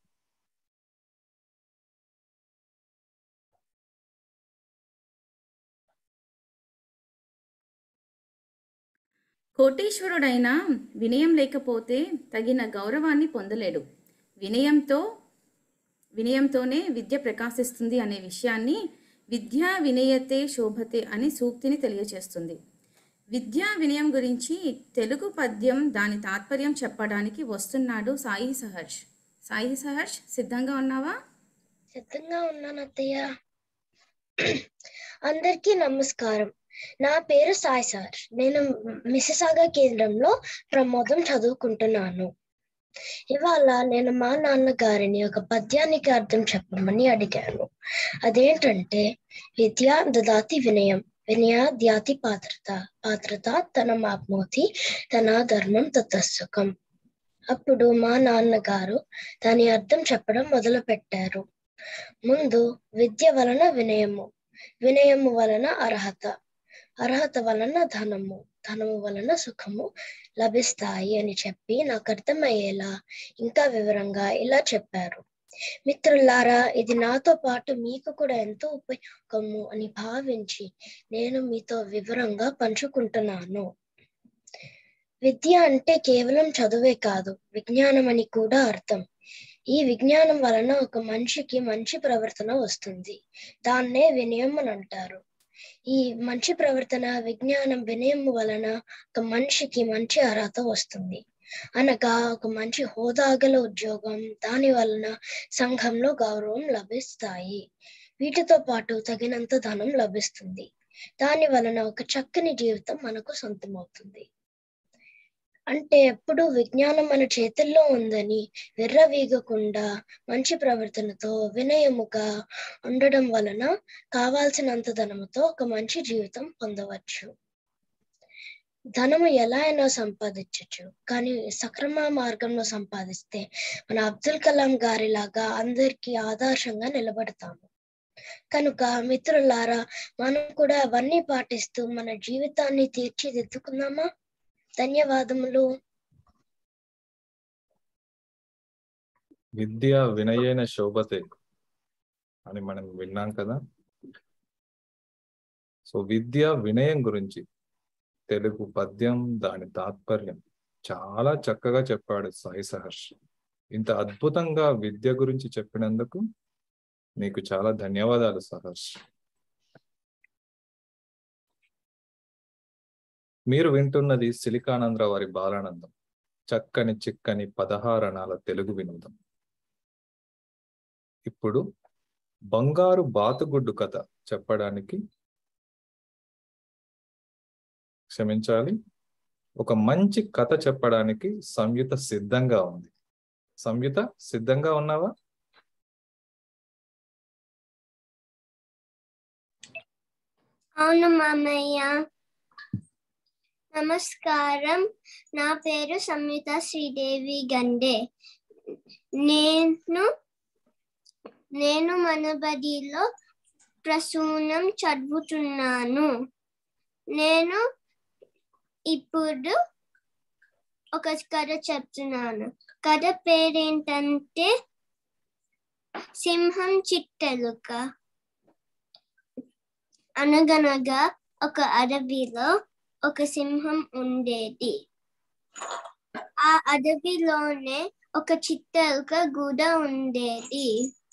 కోటీశ్వరుడైనా వినయం లేకపోతే తగిన గౌరవాన్ని పొందలేడు వినయంతో వినయంతోనే విద్య ప్రకాశిస్తుంది అనే విషయాన్ని విద్యా వినయతే శోభతే అని సూక్తిని తెలియచేస్తుంది విద్యా వినయం గురించి తెలుగు పద్యం దాని తాత్పర్యం చెప్పడానికి వస్తున్నాడు సాయి సహర్ష్ సాయి సహర్ష్ సిద్ధంగా ఉన్నావా సిద్ధంగా ఉన్నాను అత్తయ్య అందరికీ నమస్కారం నా పేరు సాయి సార్ నేను మిసిసాగా కేంద్రంలో ప్రమోదం చదువుకుంటున్నాను ఇవాళ నేను మా నాన్నగారిని ఒక పద్యానికి అర్థం చెప్పమని అడిగాను అదేంటంటే విద్య దదాతి వినయం వినయ ధ్యాతి పాత్రత పాత్రత తన మాప్నోతి తన ధర్మం తతస్సుకం అప్పుడు మా నాన్నగారు దాని అర్థం చెప్పడం మొదలు పెట్టారు ముందు విద్య వలన వినయము వినయము వలన అర్హత అర్హత వలన ధనము ధనము వలన సుఖము లభిస్తాయి అని చెప్పి నాకు అర్థమయ్యేలా ఇంకా వివరంగా ఇలా చెప్పారు మిత్రులారా ఇది నాతో పాటు మీకు కూడా ఎంతో ఉపయోగము అని భావించి నేను మీతో వివరంగా పంచుకుంటున్నాను విద్య అంటే కేవలం చదువే కాదు విజ్ఞానం అని కూడా అర్థం ఈ విజ్ఞానం వలన ఒక మనిషికి మంచి ప్రవర్తన వస్తుంది దాన్నే వినయం అని అంటారు ఈ మంచి ప్రవర్తన విజ్ఞానం వినయం వలన ఒక మనిషికి మంచి అర్హత వస్తుంది అనగా ఒక మంచి హోదా గల ఉద్యోగం దాని వలన సంఘంలో గౌరవం లభిస్తాయి వీటితో పాటు తగినంత ధనం లభిస్తుంది దాని వలన ఒక చక్కని జీవితం మనకు సొంతమవుతుంది అంటే ఎప్పుడు విజ్ఞానం మన చేతుల్లో ఉందని విర్రవీగకుండా మంచి ప్రవర్తనతో వినయముగా ఉండడం వలన కావాల్సినంత ధనముతో ఒక మంచి జీవితం పొందవచ్చు ధనము ఎలా అయినా సంపాదించవచ్చు కానీ సక్రమ మార్గంలో సంపాదిస్తే మన అబ్దుల్ కలాం గారి లాగా అందరికీ ఆదర్శంగా నిలబడతాము కనుక మిత్రులారా మనం కూడా అవన్నీ పాటిస్తూ మన జీవితాన్ని తీర్చిదిద్దుకుందామా ధన్యవాదములు విద్య వినయైన శోభతే అని మనం విన్నాం కదా సో విద్య వినయం గురించి తెలుగు పద్యం దాని తాత్పర్యం చాలా చక్కగా చెప్పాడు సాయి సహర్ష్ ఇంత అద్భుతంగా విద్య గురించి చెప్పినందుకు నీకు చాలా ధన్యవాదాలు సహర్ష్ మీరు వింటున్నది సిలికానంద్ర వారి బాలానందం చక్కని చిక్కని పదహారణాల తెలుగు వినోదం ఇప్పుడు బంగారు బాతుగుడ్డు కథ చెప్పడానికి క్షమించాలి ఒక మంచి కథ చెప్పడానికి సంయుత సిద్ధంగా ఉంది సంయుత సిద్ధంగా ఉన్నావా అవును మామయ్య నమస్కారం నా పేరు సంయుత శ్రీదేవి గండే నేను నేను మన బడిలో ప్రసూనం చదువుతున్నాను నేను ఇప్పుడు ఒక కథ చెప్తున్నాను కథ పేరేంటంటే సింహం చిట్టెలుక అనగనగా ఒక అడవిలో ఒక సింహం ఉండేది ఆ అడవిలోనే ఒక చిట్టెలుక కూడా ఉండేది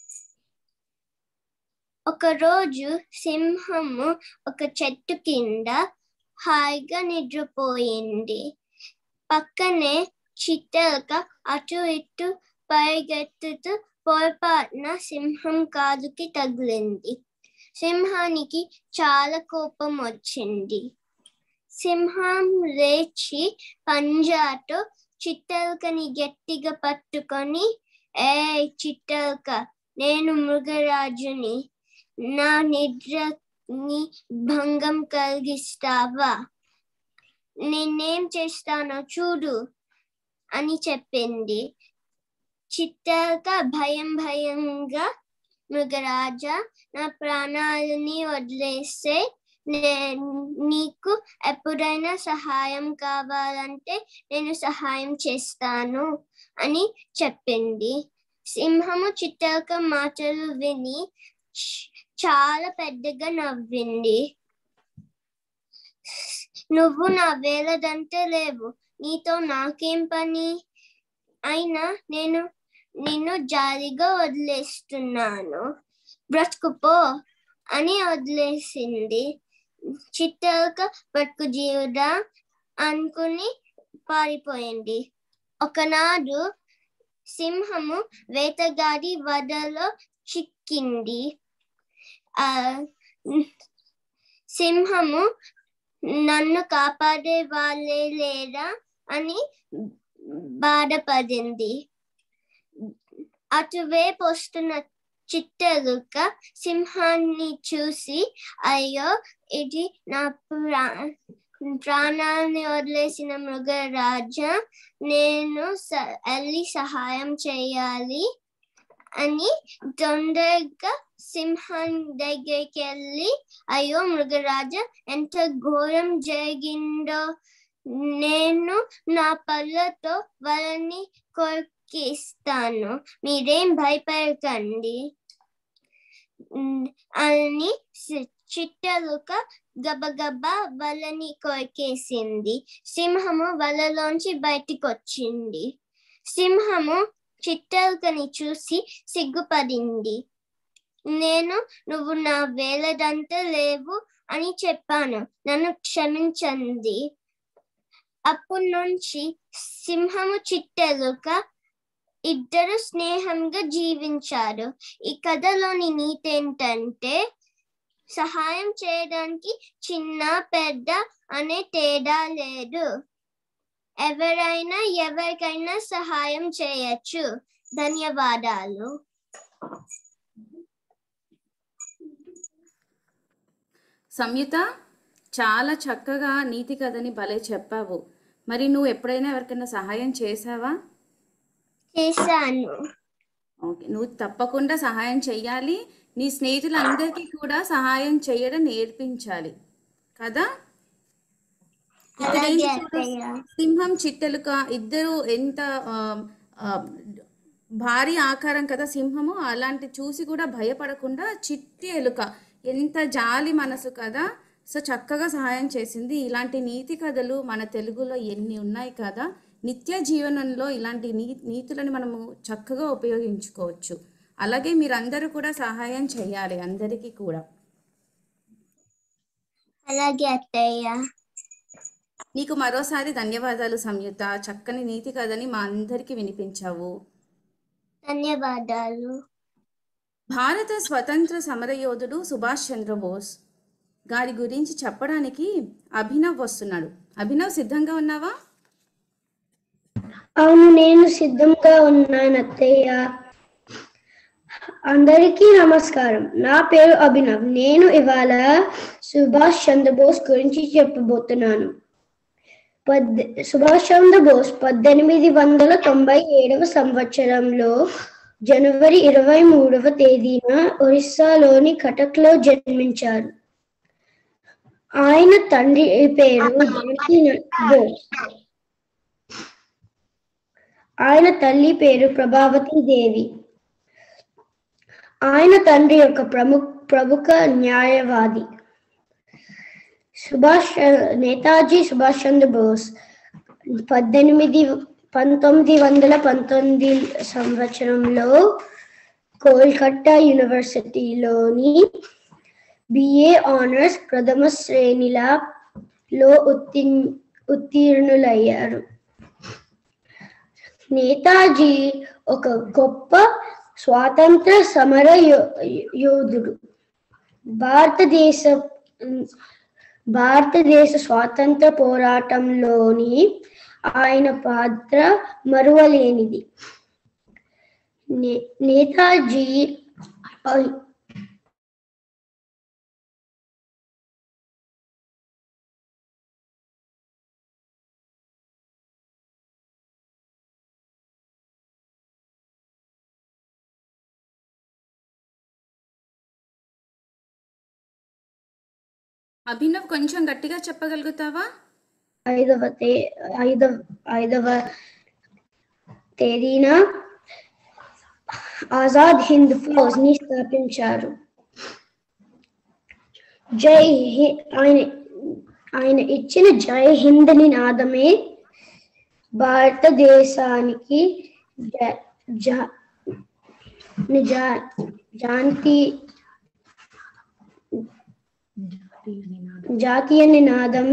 ఒక రోజు సింహము ఒక చెట్టు కింద హాయిగా నిద్రపోయింది పక్కనే చిట్టెలుక అటు ఇటు పరిగెత్తుతూ పొరపాటున సింహం కాలుకి తగిలింది సింహానికి చాలా కోపం వచ్చింది సింహం లేచి పంజాతో చిట్టెలుకని గట్టిగా పట్టుకొని ఏ చిట్టెలుక నేను మృగరాజుని నా నిద్రని భంగం కలిగిస్తావా నేనేం చేస్తానో చూడు అని చెప్పింది చిట్టెలుక భయం భయంగా మృగరాజా నా ప్రాణాలని వదిలేస్తే నీకు ఎప్పుడైనా సహాయం కావాలంటే నేను సహాయం చేస్తాను అని చెప్పింది సింహము చిట్టక మాటలు విని చాలా పెద్దగా నవ్వింది నువ్వు నా వేలదంటే లేవు నీతో నాకేం పని అయినా నేను నిన్ను జాలిగా వదిలేస్తున్నాను బ్రతుకుపో అని వదిలేసింది చిట్టక బ్రతుకు జీవుడా అనుకుని పారిపోయింది ఒకనాడు సింహము వేటగాడి వదలో చిక్కింది ఆ సింహము నన్ను కాపాడే వాళ్ళే లేరా అని బాధపడింది అటువైపు వస్తున్న చిట్టెలుక సింహాన్ని చూసి అయ్యో ఇది నా ప్రా ప్రాణాన్ని వదిలేసిన మృగరాజా నేను వెళ్ళి సహాయం చేయాలి అని తొందరగా సింహం దగ్గరికి వెళ్ళి అయ్యో మృగరాజా ఎంత ఘోరం జరిగిందో నేను నా పళ్ళతో వాళ్ళని కొరికిస్తాను మీరేం భయపడకండి అని చిట్టలుక గబగబా వలని కొరికేసింది సింహము వలలోంచి బయటికొచ్చింది సింహము చిట్టెలుకని చూసి సిగ్గుపడింది నేను నువ్వు నా వేలదంతా లేవు అని చెప్పాను నన్ను క్షమించండి అప్పటి నుంచి సింహము చిట్టెలుక ఇద్దరు స్నేహంగా జీవించారు ఈ కథలోని నీతి ఏంటంటే సహాయం చేయడానికి చిన్న పెద్ద అనే తేడా లేదు ఎవరైనా ఎవరికైనా సహాయం చేయొచ్చు ధన్యవాదాలు సంయుత చాలా చక్కగా నీతి కథని భలే చెప్పావు మరి నువ్వు ఎప్పుడైనా ఎవరికైనా సహాయం చేసావా చేశాను ఓకే నువ్వు తప్పకుండా సహాయం చెయ్యాలి నీ స్నేహితులందరికీ కూడా సహాయం చేయడం నేర్పించాలి కదా ఇక్కడ అలాగే ఏంటి చూడు, అత్తయ్య సింహం చిట్టెలుక ఇద్దరు ఎంత ఆ, ఆ, భారీ ఆకారం కదా సింహము అలాంటి చూసి కూడా భయపడకుండా చిట్టి ఎలుక ఎంత జాలి మనసు కదా సో చక్కగా సహాయం చేసింది ఇలాంటి నీతి కథలు మన తెలుగులో ఎన్ని ఉన్నాయి కదా నిత్య జీవనంలో ఇలాంటి నీ నీతులను మనము చక్కగా ఉపయోగించుకోవచ్చు అలాగే మీరందరూ కూడా సహాయం చేయాలి అందరికీ కూడా అలాగే అత్తయ్య నీకు మరోసారి ధన్యవాదాలు సంయుత చక్కని నీతి కథని మా అందరికీ వినిపించావు ధన్యవాదాలు భారత స్వతంత్ర సమరయోధుడు సుభాష్ చంద్రబోస్ గారి గురించి చెప్పడానికి అభినవ్ వస్తున్నాడు అభినవ్ సిద్ధంగా ఉన్నావా అవును నేను సిద్ధంగా ఉన్నాను అత్తయ్య అందరికీ నమస్కారం నా పేరు అభినవ్ నేను ఇవాళ సుభాష్ చంద్రబోస్ గురించి చెప్పబోతున్నాను పద్ సుభాష్ చంద్రబోస్ పద్దెనిమిది వందల తొంభై ఏడవ సంవత్సరంలో జనవరి ఇరవై మూడవ తేదీన ఒరిస్సాలోని కటక్లో జన్మించారు ఆయన తండ్రి పేరు జానకి బోస్ ఆయన తల్లి పేరు ప్రభావతి దేవి ఆయన తండ్రి యొక్క ప్రముఖ ప్రముఖ న్యాయవాది సుభాష్ నేతాజీ సుభాష్ చంద్ర బోస్ పద్దెనిమిది పంతొమ్మిది వందల పంతొమ్మిది సంవత్సరంలో కోల్కట్టా యూనివర్సిటీలోని బిఏ ఆనర్స్ ప్రథమ శ్రేణిలో ఉత్తీ ఉత్తీర్ణులయ్యారు నేతాజీ ఒక గొప్ప స్వాతంత్ర సమర యో- యోధుడు భారతదేశ భారతదేశ స్వాతంత్ర పోరాటంలోని ఆయన పాత్ర మరువలేనిది నే- నేతాజీ అ- అభినవ్ కొంచెం గట్టిగా చెప్పగలుగుతావా ఐదవ తే ఐదవ ఐదవ తేదీన ఆజాద్ హింద్ ఫౌజ్ ని స్థాపించారు జై హి- ఆయన ఆయన ఇచ్చిన జై హింద్ నినాదమే భారతదేశానికి జ- జ- నిజా- జాంతి జాతీయ నినాదం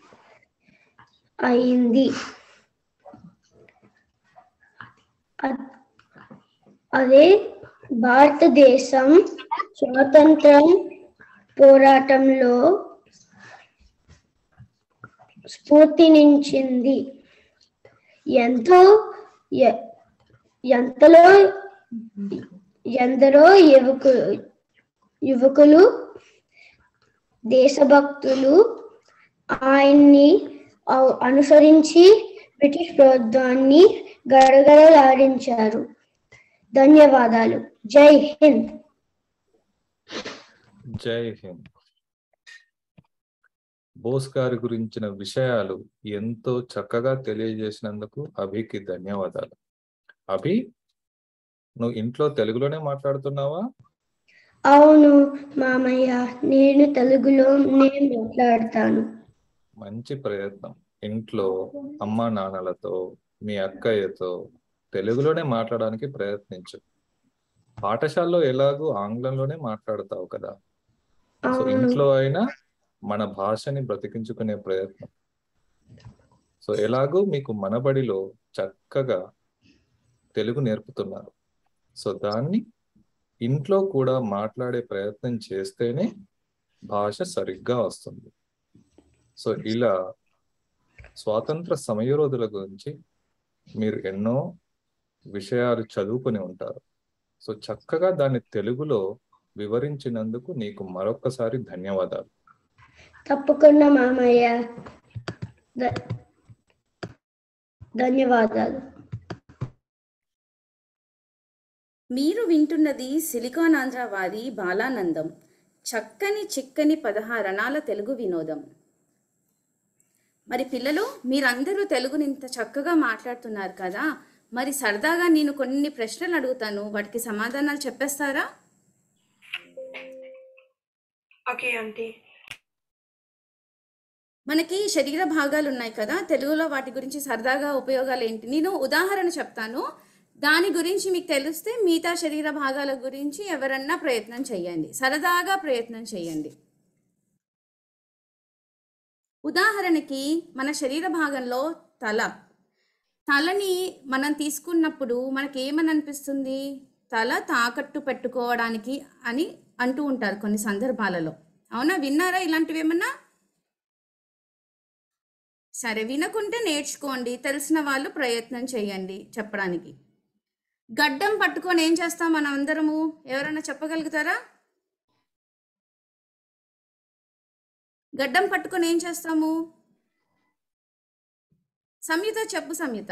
అయింది అ- అదే భారతదేశం స్వాతంత్రం పోరాటంలో స్ఫూర్తినించింది ఎంతో ఎ- ఎంతలో ఎందరో యువకు యువకులు దేశభక్తులు ఆయన్ని అ- అనుసరించి బ్రిటిష్ ప్రభుత్వాన్ని గడగడలాడించారు ధన్యవాదాలు జై హింద్ జై హింద్ బోస్ గారి గురించిన విషయాలు ఎంతో చక్కగా తెలియజేసినందుకు అభికి ధన్యవాదాలు అభి నువ్వు ఇంట్లో తెలుగులోనే మాట్లాడుతున్నావా అవును మామయ్య నేను తెలుగులోనే మాట్లాడతాను మంచి ప్రయత్నం ఇంట్లో అమ్మా నాన్నలతో మీ అక్కయ్యతో తెలుగులోనే మాట్లాడడానికి ప్రయత్నించు పాఠశాలలో ఎలాగూ ఆంగ్లంలోనే మాట్లాడతావు కదా సో అవును ఇంట్లో అయినా మన భాషని బ్రతికించుకునే ప్రయత్నం సో ఎలాగో మీకు మనబడిలో చక్కగా తెలుగు నేర్పుతున్నారు సో దాన్ని ఇంట్లో కూడా మాట్లాడే ప్రయత్నం చేస్తేనే భాష సరిగ్గా వస్తుంది సో ఇలా స్వాతంత్ర సమయరోధుల గురించి మీరు ఎన్నో విషయాలు చదువుకొని ఉంటారు సో చక్కగా దాన్ని తెలుగులో వివరించినందుకు నీకు మరొక్కసారి ధన్యవాదాలు తప్పకుండా మామయ్య ధ- ధన్యవాదాలు మీరు వింటున్నది సిలికాన్ ఆంధ్ర వారి బాలానందం చక్కని చిక్కని పదహారణాల తెలుగు వినోదం మరి పిల్లలు మీరందరూ తెలుగుని ఇంత చక్కగా మాట్లాడుతున్నారు కదా మరి సరదాగా నేను కొన్ని ప్రశ్నలు అడుగుతాను వాటికి సమాధానాలు చెప్పేస్తారా ఓకే ఆంటీ మనకి శరీర భాగాలు ఉన్నాయి కదా తెలుగులో వాటి గురించి సరదాగా ఉపయోగాలు ఏంటి నేను ఉదాహరణ చెప్తాను దాని గురించి మీకు తెలిస్తే మిగతా శరీర భాగాల గురించి ఎవరన్నా ప్రయత్నం చేయండి సరదాగా ప్రయత్నం చేయండి ఉదాహరణకి మన శరీర భాగంలో తల తలని మనం తీసుకున్నప్పుడు మనకి ఏమని అనిపిస్తుంది తల తాకట్టు పెట్టుకోవడానికి అని అంటూ ఉంటారు కొన్ని సందర్భాలలో అవునా విన్నారా ఇలాంటివి ఏమన్నా సరే వినకుంటే నేర్చుకోండి తెలిసిన వాళ్ళు ప్రయత్నం చేయండి చెప్పడానికి గడ్డం పట్టుకొని ఏం చేస్తాం మనం అందరము ఎవరైనా చెప్పగలుగుతారా గడ్డం పట్టుకొని ఏం చేస్తాము సంయుత చెప్పు సంయుత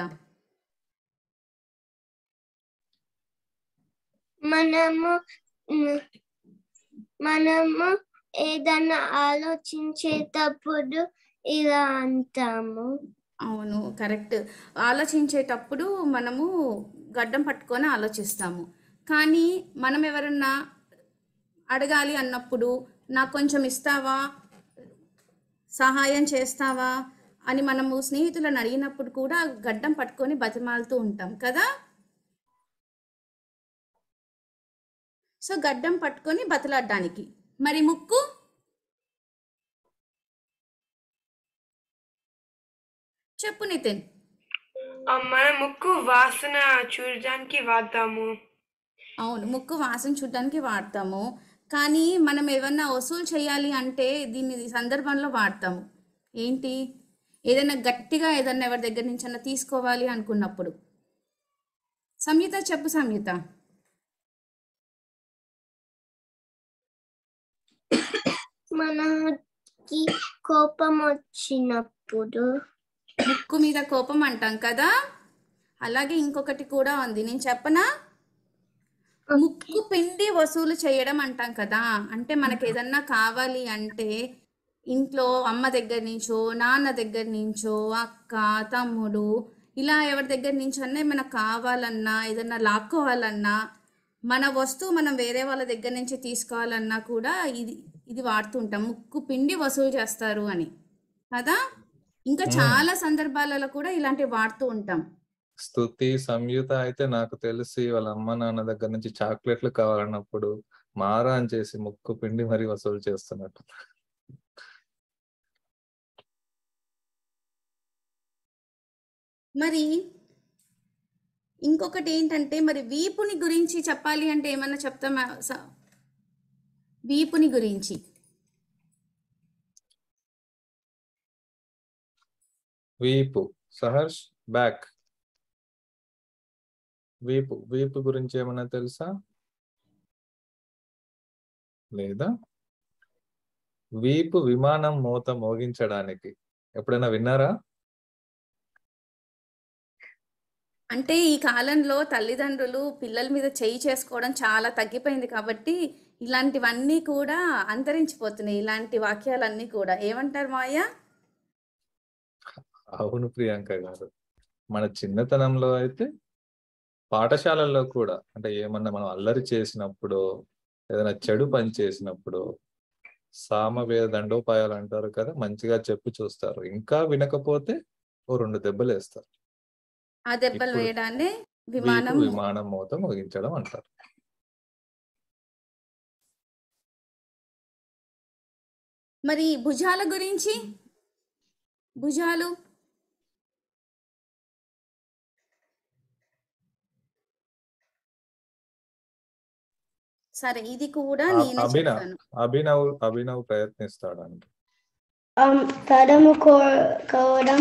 మనము మ్, మనము ఏదన్నా ఆలోచించేటప్పుడు ఇలా అంటాము అవును కరెక్ట్ ఆలోచించేటప్పుడు మనము గడ్డం పట్టుకొని ఆలోచిస్తాము కానీ మనం ఎవరన్నా అడగాలి అన్నప్పుడు నాకు కొంచెం ఇస్తావా సహాయం చేస్తావా అని మనము స్నేహితులను అడిగినప్పుడు కూడా గడ్డం పట్టుకొని బతిమాలుతూ ఉంటాం కదా సో గడ్డం పట్టుకొని బతలాడడానికి మరి ముక్కు చెప్పు నితిన్ ఆ, మన ముక్కు వాసన చూడడానికి వాడతాము అవును ముక్కు వాసన చూడడానికి వాడతాము కానీ మనం ఏమన్నా వసూలు చేయాలి అంటే దీన్ని ఈ సందర్భంలో వాడతాము ఏంటి ఏదైనా గట్టిగా ఏదైనా ఎవరి దగ్గర నుంచి అన్నా తీసుకోవాలి అనుకున్నప్పుడు సంయుత చెప్పు సంయుత మనకి కోపం వచ్చినప్పుడు ముక్కు మీద కోపం అంటాం కదా అలాగే ఇంకొకటి కూడా ఉంది నేను చెప్పనా ముక్కు పిండి వసూలు చేయడం అంటాం కదా అంటే మనకి ఏదన్నా కావాలి అంటే ఇంట్లో అమ్మ దగ్గర నుంచో నాన్న దగ్గర నుంచో అక్క తమ్ముడు ఇలా ఎవరి దగ్గర నుంచి అన్నా ఏమైనా కావాలన్నా ఏదన్నా లాక్కోవాలన్నా మన వస్తువు మనం వేరే వాళ్ళ దగ్గర నుంచి తీసుకోవాలన్నా కూడా ఇది ఇది వాడుతుంటాం ముక్కు పిండి వసూలు చేస్తారు అని కదా ఇంకా మ్మ్. చాలా సందర్భాలలో కూడా ఇలాంటివి వాడుతూ ఉంటాం స్తుతి సంయుత అయితే నాకు తెలిసి వాళ్ళ అమ్మ నాన్న దగ్గర నుంచి చాక్లెట్లు కావాలన్నప్పుడు మారాన్ చేసి ముక్కు పిండి మరీ వసూలు చేస్తున్నట్టు మరి ఇంకొకటి ఏంటంటే మరి వీపుని గురించి చెప్పాలి అంటే ఏమన్నా చెప్తామా స- వీపుని గురించి వీపు సహర్ష్ బ్యాక్ వీపు వీపు గురించి ఏమన్నా తెలుసా లేదా వీపు విమానం మూత మోగించడానికి ఎప్పుడైనా విన్నారా అంటే ఈ కాలంలో తల్లిదండ్రులు పిల్లల మీద చేయి చేసుకోవడం చాలా తగ్గిపోయింది కాబట్టి ఇలాంటివన్నీ కూడా అంతరించిపోతున్నాయి ఇలాంటి వాక్యాలన్నీ కూడా ఏమంటారు మాయ అవును ప్రియాంక గారు మన చిన్నతనంలో అయితే పాఠశాలల్లో కూడా అంటే ఏమన్నా మనం అల్లరి చేసినప్పుడు ఏదైనా చెడు పని చేసినప్పుడు సామవేద దండోపాయాలు అంటారు కదా మంచిగా చెప్పి చూస్తారు ఇంకా వినకపోతే ఓ రెండు దెబ్బలు వేస్తారు ఆ దెబ్బలు ఇప్పుడు వేయడాన్ని వీపు విమానం విమానం మూత ముగించడం అంటారు మరి భుజాల గురించి భుజాలు సరే ఇది కూడా ఆ- నేను అభినవ్ చెప్తాను అభినవ్ అభినవ్ ప్రయత్నిస్తాడానికి Um, తడుముకోవడం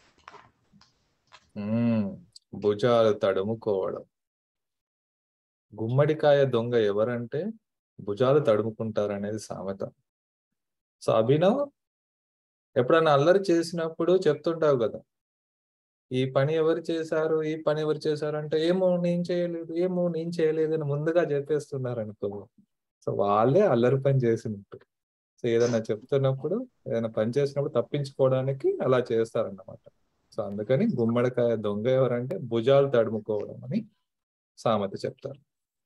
ఉమ్, భుజాలు తడుముకోవడం గుమ్మడికాయ దొంగ ఎవరంటే భుజాలు తడుముకుంటారు అనేది సామెత సో అభినవ్ ఎప్పుడన్నా అల్లరి చేసినప్పుడు చెప్తుంటావు కదా ఈ పని ఎవరు చేశారు ఈ పని ఎవరు చేశారు అంటే ఏమో నేను చేయలేదు ఏమో నేను చేయలేదు అని ముందుగా చెప్పేస్తున్నారు అనుకో సో వాళ్ళే అల్లరి పని చేసినట్టు సో ఏదైనా చెప్తున్నప్పుడు ఏదైనా పని చేసినప్పుడు తప్పించుకోవడానికి అలా చేస్తారన్నమాట సో అందుకని గుమ్మడికాయ దొంగ ఎవరంటే భుజాలు తడుముకోవడం అని సామెత చెప్తారు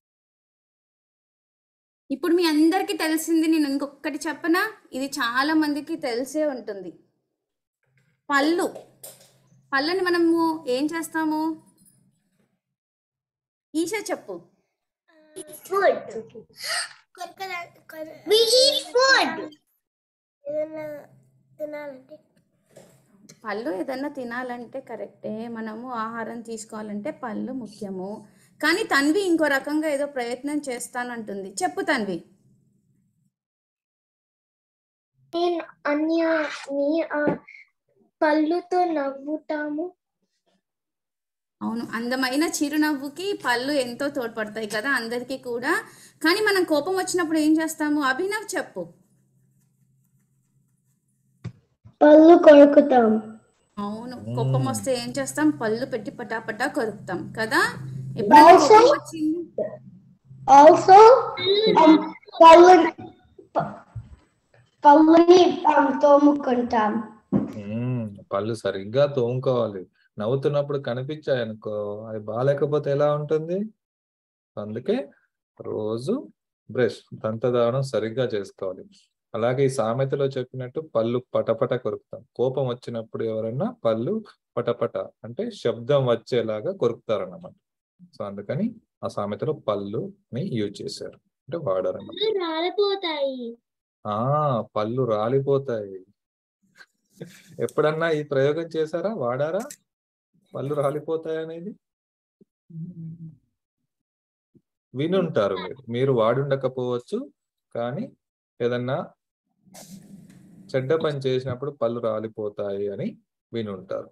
ఇప్పుడు మీ అందరికీ తెలిసింది నేను ఇంకొకటి చెప్పనా ఇది చాలా మందికి తెలిసే ఉంటుంది పళ్ళు పళ్ళని మనము ఏం చేస్తాము ఈషా చెప్పు ఫుడ్ We eat food. ఏదైనా తినాలంటే పళ్ళు ఏదైనా తినాలంటే కరెక్టే మనము ఆహారం తీసుకోవాలంటే పళ్ళు ముఖ్యము కానీ తన్వి ఇంకో రకంగా ఏదో ప్రయత్నం చేస్తానంటుంది చెప్పు తన్వి నేను అన్యాన్ని ఆ పళ్ళుతో నవ్వుతాము అవును అందమైన చిరునవ్వుకి పళ్ళు ఎంతో తోడ్పడతాయి కదా అందరికీ కూడా కానీ మనం కోపం వచ్చినప్పుడు ఏం చేస్తాము అభినవ్ చెప్పు పళ్ళు కొరుకుతాం అవును కోపం వస్తే ఏం చేస్తాం పళ్ళు పెట్టి పటాపటా కొరుకుతాం కదా ఎప్పుడైనా Also- కోపం వచ్చింది ఆల్సో పళ్ళు ప- పళ్ళుని um, తోముకుంటాం ఉమ్, పళ్ళు సరిగ్గా తోముకోవాలి నవ్వుతున్నప్పుడు కనిపించాయి అనుకో అది బాగాలేకపోతే ఎలా ఉంటుంది అందుకే రోజు బ్రష్ దంతదానం సరిగ్గా చేసుకోవాలి అలాగే ఈ సామెతలో చెప్పినట్టు పళ్ళు పటపట కొరుకుతాం కోపం వచ్చినప్పుడు ఎవరన్నా పళ్ళు పటపట అంటే శబ్దం వచ్చేలాగా కొరుకుతారన్నమాట సో అందుకని ఆ సామెతలో పళ్ళుని యూజ్ చేశారు అంటే వాడారన్నమాట రాలిపోతాయి ఆ పళ్ళు రాలిపోతాయి ఎప్పుడన్నా ఈ ప్రయోగం చేశారా వాడారా పళ్ళు రాలిపోతాయి అనేది వినుంటారు మీరు మీరు వాడుండకపోవచ్చు కానీ ఏదన్నా చెడ్డ పని చేసినప్పుడు పళ్ళు రాలిపోతాయి అని వినుంటారు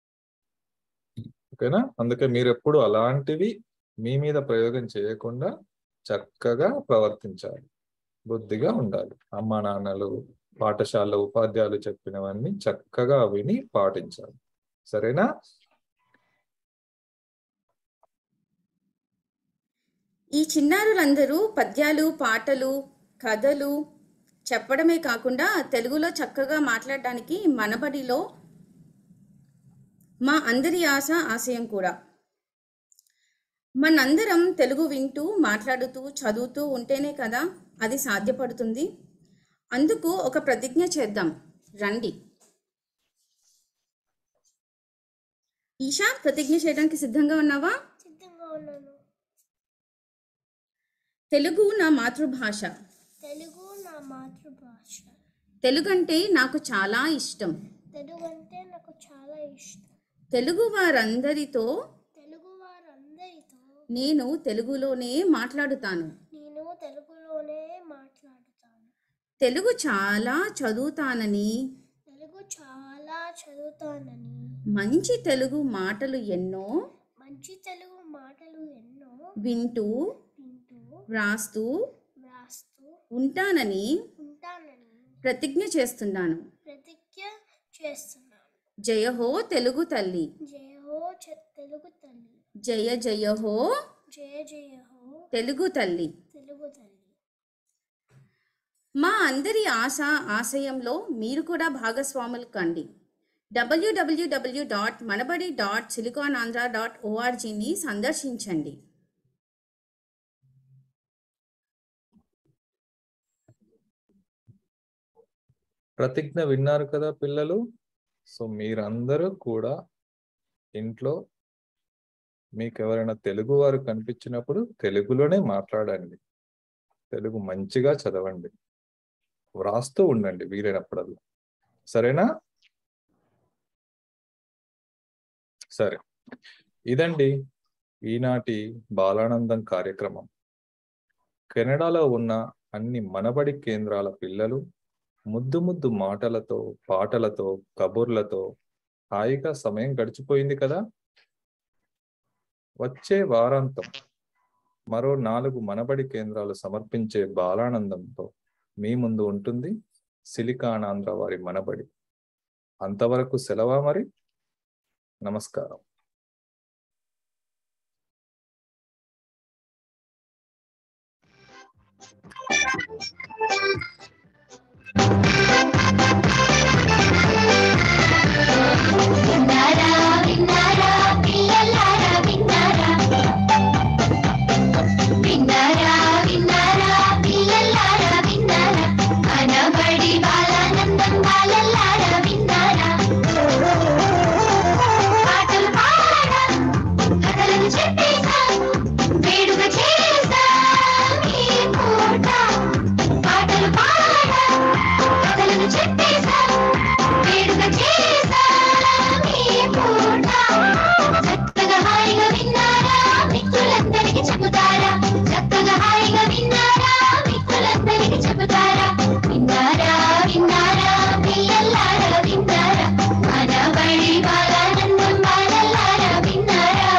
ఓకేనా అందుకే మీరు ఎప్పుడు అలాంటివి మీ మీద ప్రయోగం చేయకుండా చక్కగా ప్రవర్తించాలి బుద్ధిగా ఉండాలి అమ్మా నాన్నలు పాఠశాల ఉపాధ్యాయులు చెప్పినవన్నీ చక్కగా విని పాటించాలి సరేనా ఈ చిన్నారులందరూ పద్యాలు పాటలు కథలు చెప్పడమే కాకుండా తెలుగులో చక్కగా మాట్లాడడానికి మనబడిలో మా అందరి ఆశ ఆశయం కూడా మనందరం తెలుగు వింటూ మాట్లాడుతూ చదువుతూ ఉంటేనే కదా అది సాధ్యపడుతుంది అందుకు ఒక ప్రతిజ్ఞ చేద్దాం రండి ఈషా ప్రతిజ్ఞ చేయడానికి సిద్ధంగా ఉన్నావా సిద్ధంగా ఉన్నాను తెలుగు నా మాతృభాష తెలుగు నా మాతృభాష తెలుగు అంటే నాకు చాలా ఇష్టం తెలుగు అంటే నాకు చాలా ఇష్టం తెలుగు వారందరితో తెలుగు వారందరితో నేను తెలుగులోనే మాట్లాడుతాను నేను తెలుగులోనే మాట్లాడుతాను తెలుగు చాలా చదువుతానని తెలుగు చాలా చదువుతానని మంచి తెలుగు మాటలు ఎన్నో మంచి తెలుగు మాటలు ఎన్నో వింటూ వింటూ వ్రాస్తూ వ్రాస్తూ ఉంటానని ఉంటానని ప్రతిజ్ఞ చేస్తున్నాను ప్రతిజ్ఞ చేస్తున్నాను జయ హో తెలుగు తల్లి జయ హో చ- తెలుగు తల్లి జయ జయ హో జయ జయ హో తెలుగు తల్లి తెలుగు తల్లి మా అందరి ఆశ ఆశయంలో మీరు కూడా భాగస్వాములు కండి WWW dot Manabadi dot silicon Andhra dot ఓఆర్జీని సందర్శించండి ప్రతిజ్ఞ విన్నారు కదా పిల్లలు సో మీరందరూ కూడా ఇంట్లో మీకు ఎవరైనా తెలుగు వారు కనిపించినప్పుడు తెలుగులోనే మాట్లాడండి తెలుగు మంచిగా చదవండి వ్రాస్తూ ఉండండి వీలైనప్పుడల్లా సరేనా సరే ఇదండి ఈనాటి బాలానందం కార్యక్రమం కెనడాలో ఉన్న అన్ని మనబడి కేంద్రాల పిల్లలు ముద్దు ముద్దు మాటలతో పాటలతో కబుర్లతో హాయిగా సమయం గడిచిపోయింది కదా వచ్చే వారాంతం మరో నాలుగు మనబడి కేంద్రాలు సమర్పించే బాలానందంతో మీ ముందు ఉంటుంది సిలికానాంధ్ర వారి మనబడి అంతవరకు సెలవా మరి నమస్కారం విన్నారా విన్నారా పిల్లలారా విన్నారా విన్నారా విన్నారా పిల్లలారా విన్నారా అనబడి బాలానందం బాలల్లారా విన్నారా పాటలు పాడా కథలను చెప్పేశాం వేడుక చేశాం ఈ పూట పాటలు పాడా కథలను చెప్పేశాం వేడుక చేశాం ఈ పూట చక్కగా హాయిగా విన్నారా మిత్రులందరికీ చెబుతారా చక్కగా హాయిగా విన్నారా మిత్రులందరికీ చెబుతారా విన్నారా విన్నారా పిల్లల్లారా విన్నారా మన బడి బాలానందం బాలల్లారా విన్నారా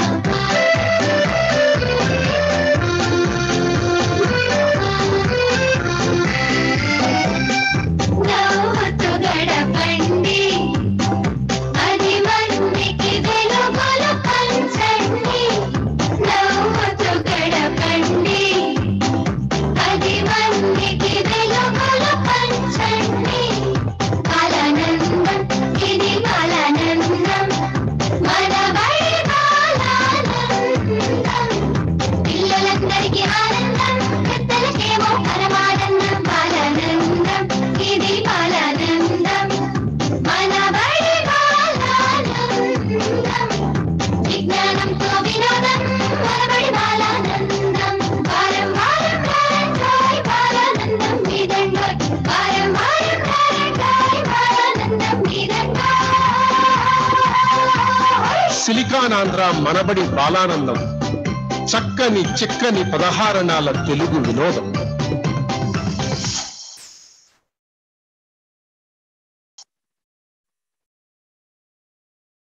నవ్వుతూ గడపండి పది మందికి వెలుగులు పంచండి నవ్వుతూ గడపండి పది మందికి వెలుగులు పంచండి బాలానందం ఇది బాలానందం మన బడి బాలానందం పిల్లలందరికీ ఆనందం పెద్దలకేమో పరమానందం బాలానందం ఇది బాలానందం మన బడి బాలానందం విజ్ఞానంతో వినోదం మన బడి బాలానందం వారం వారం రారండోయ్ బాలానందం మీదండోయ్ వారం వారం రారండోయ్ బాలానందం మీదండోయ్ సిలికానాంధ్ర మనబడి బాలానందం చక్కని చిక్కని పదహారణాల తెలుగు వినోదం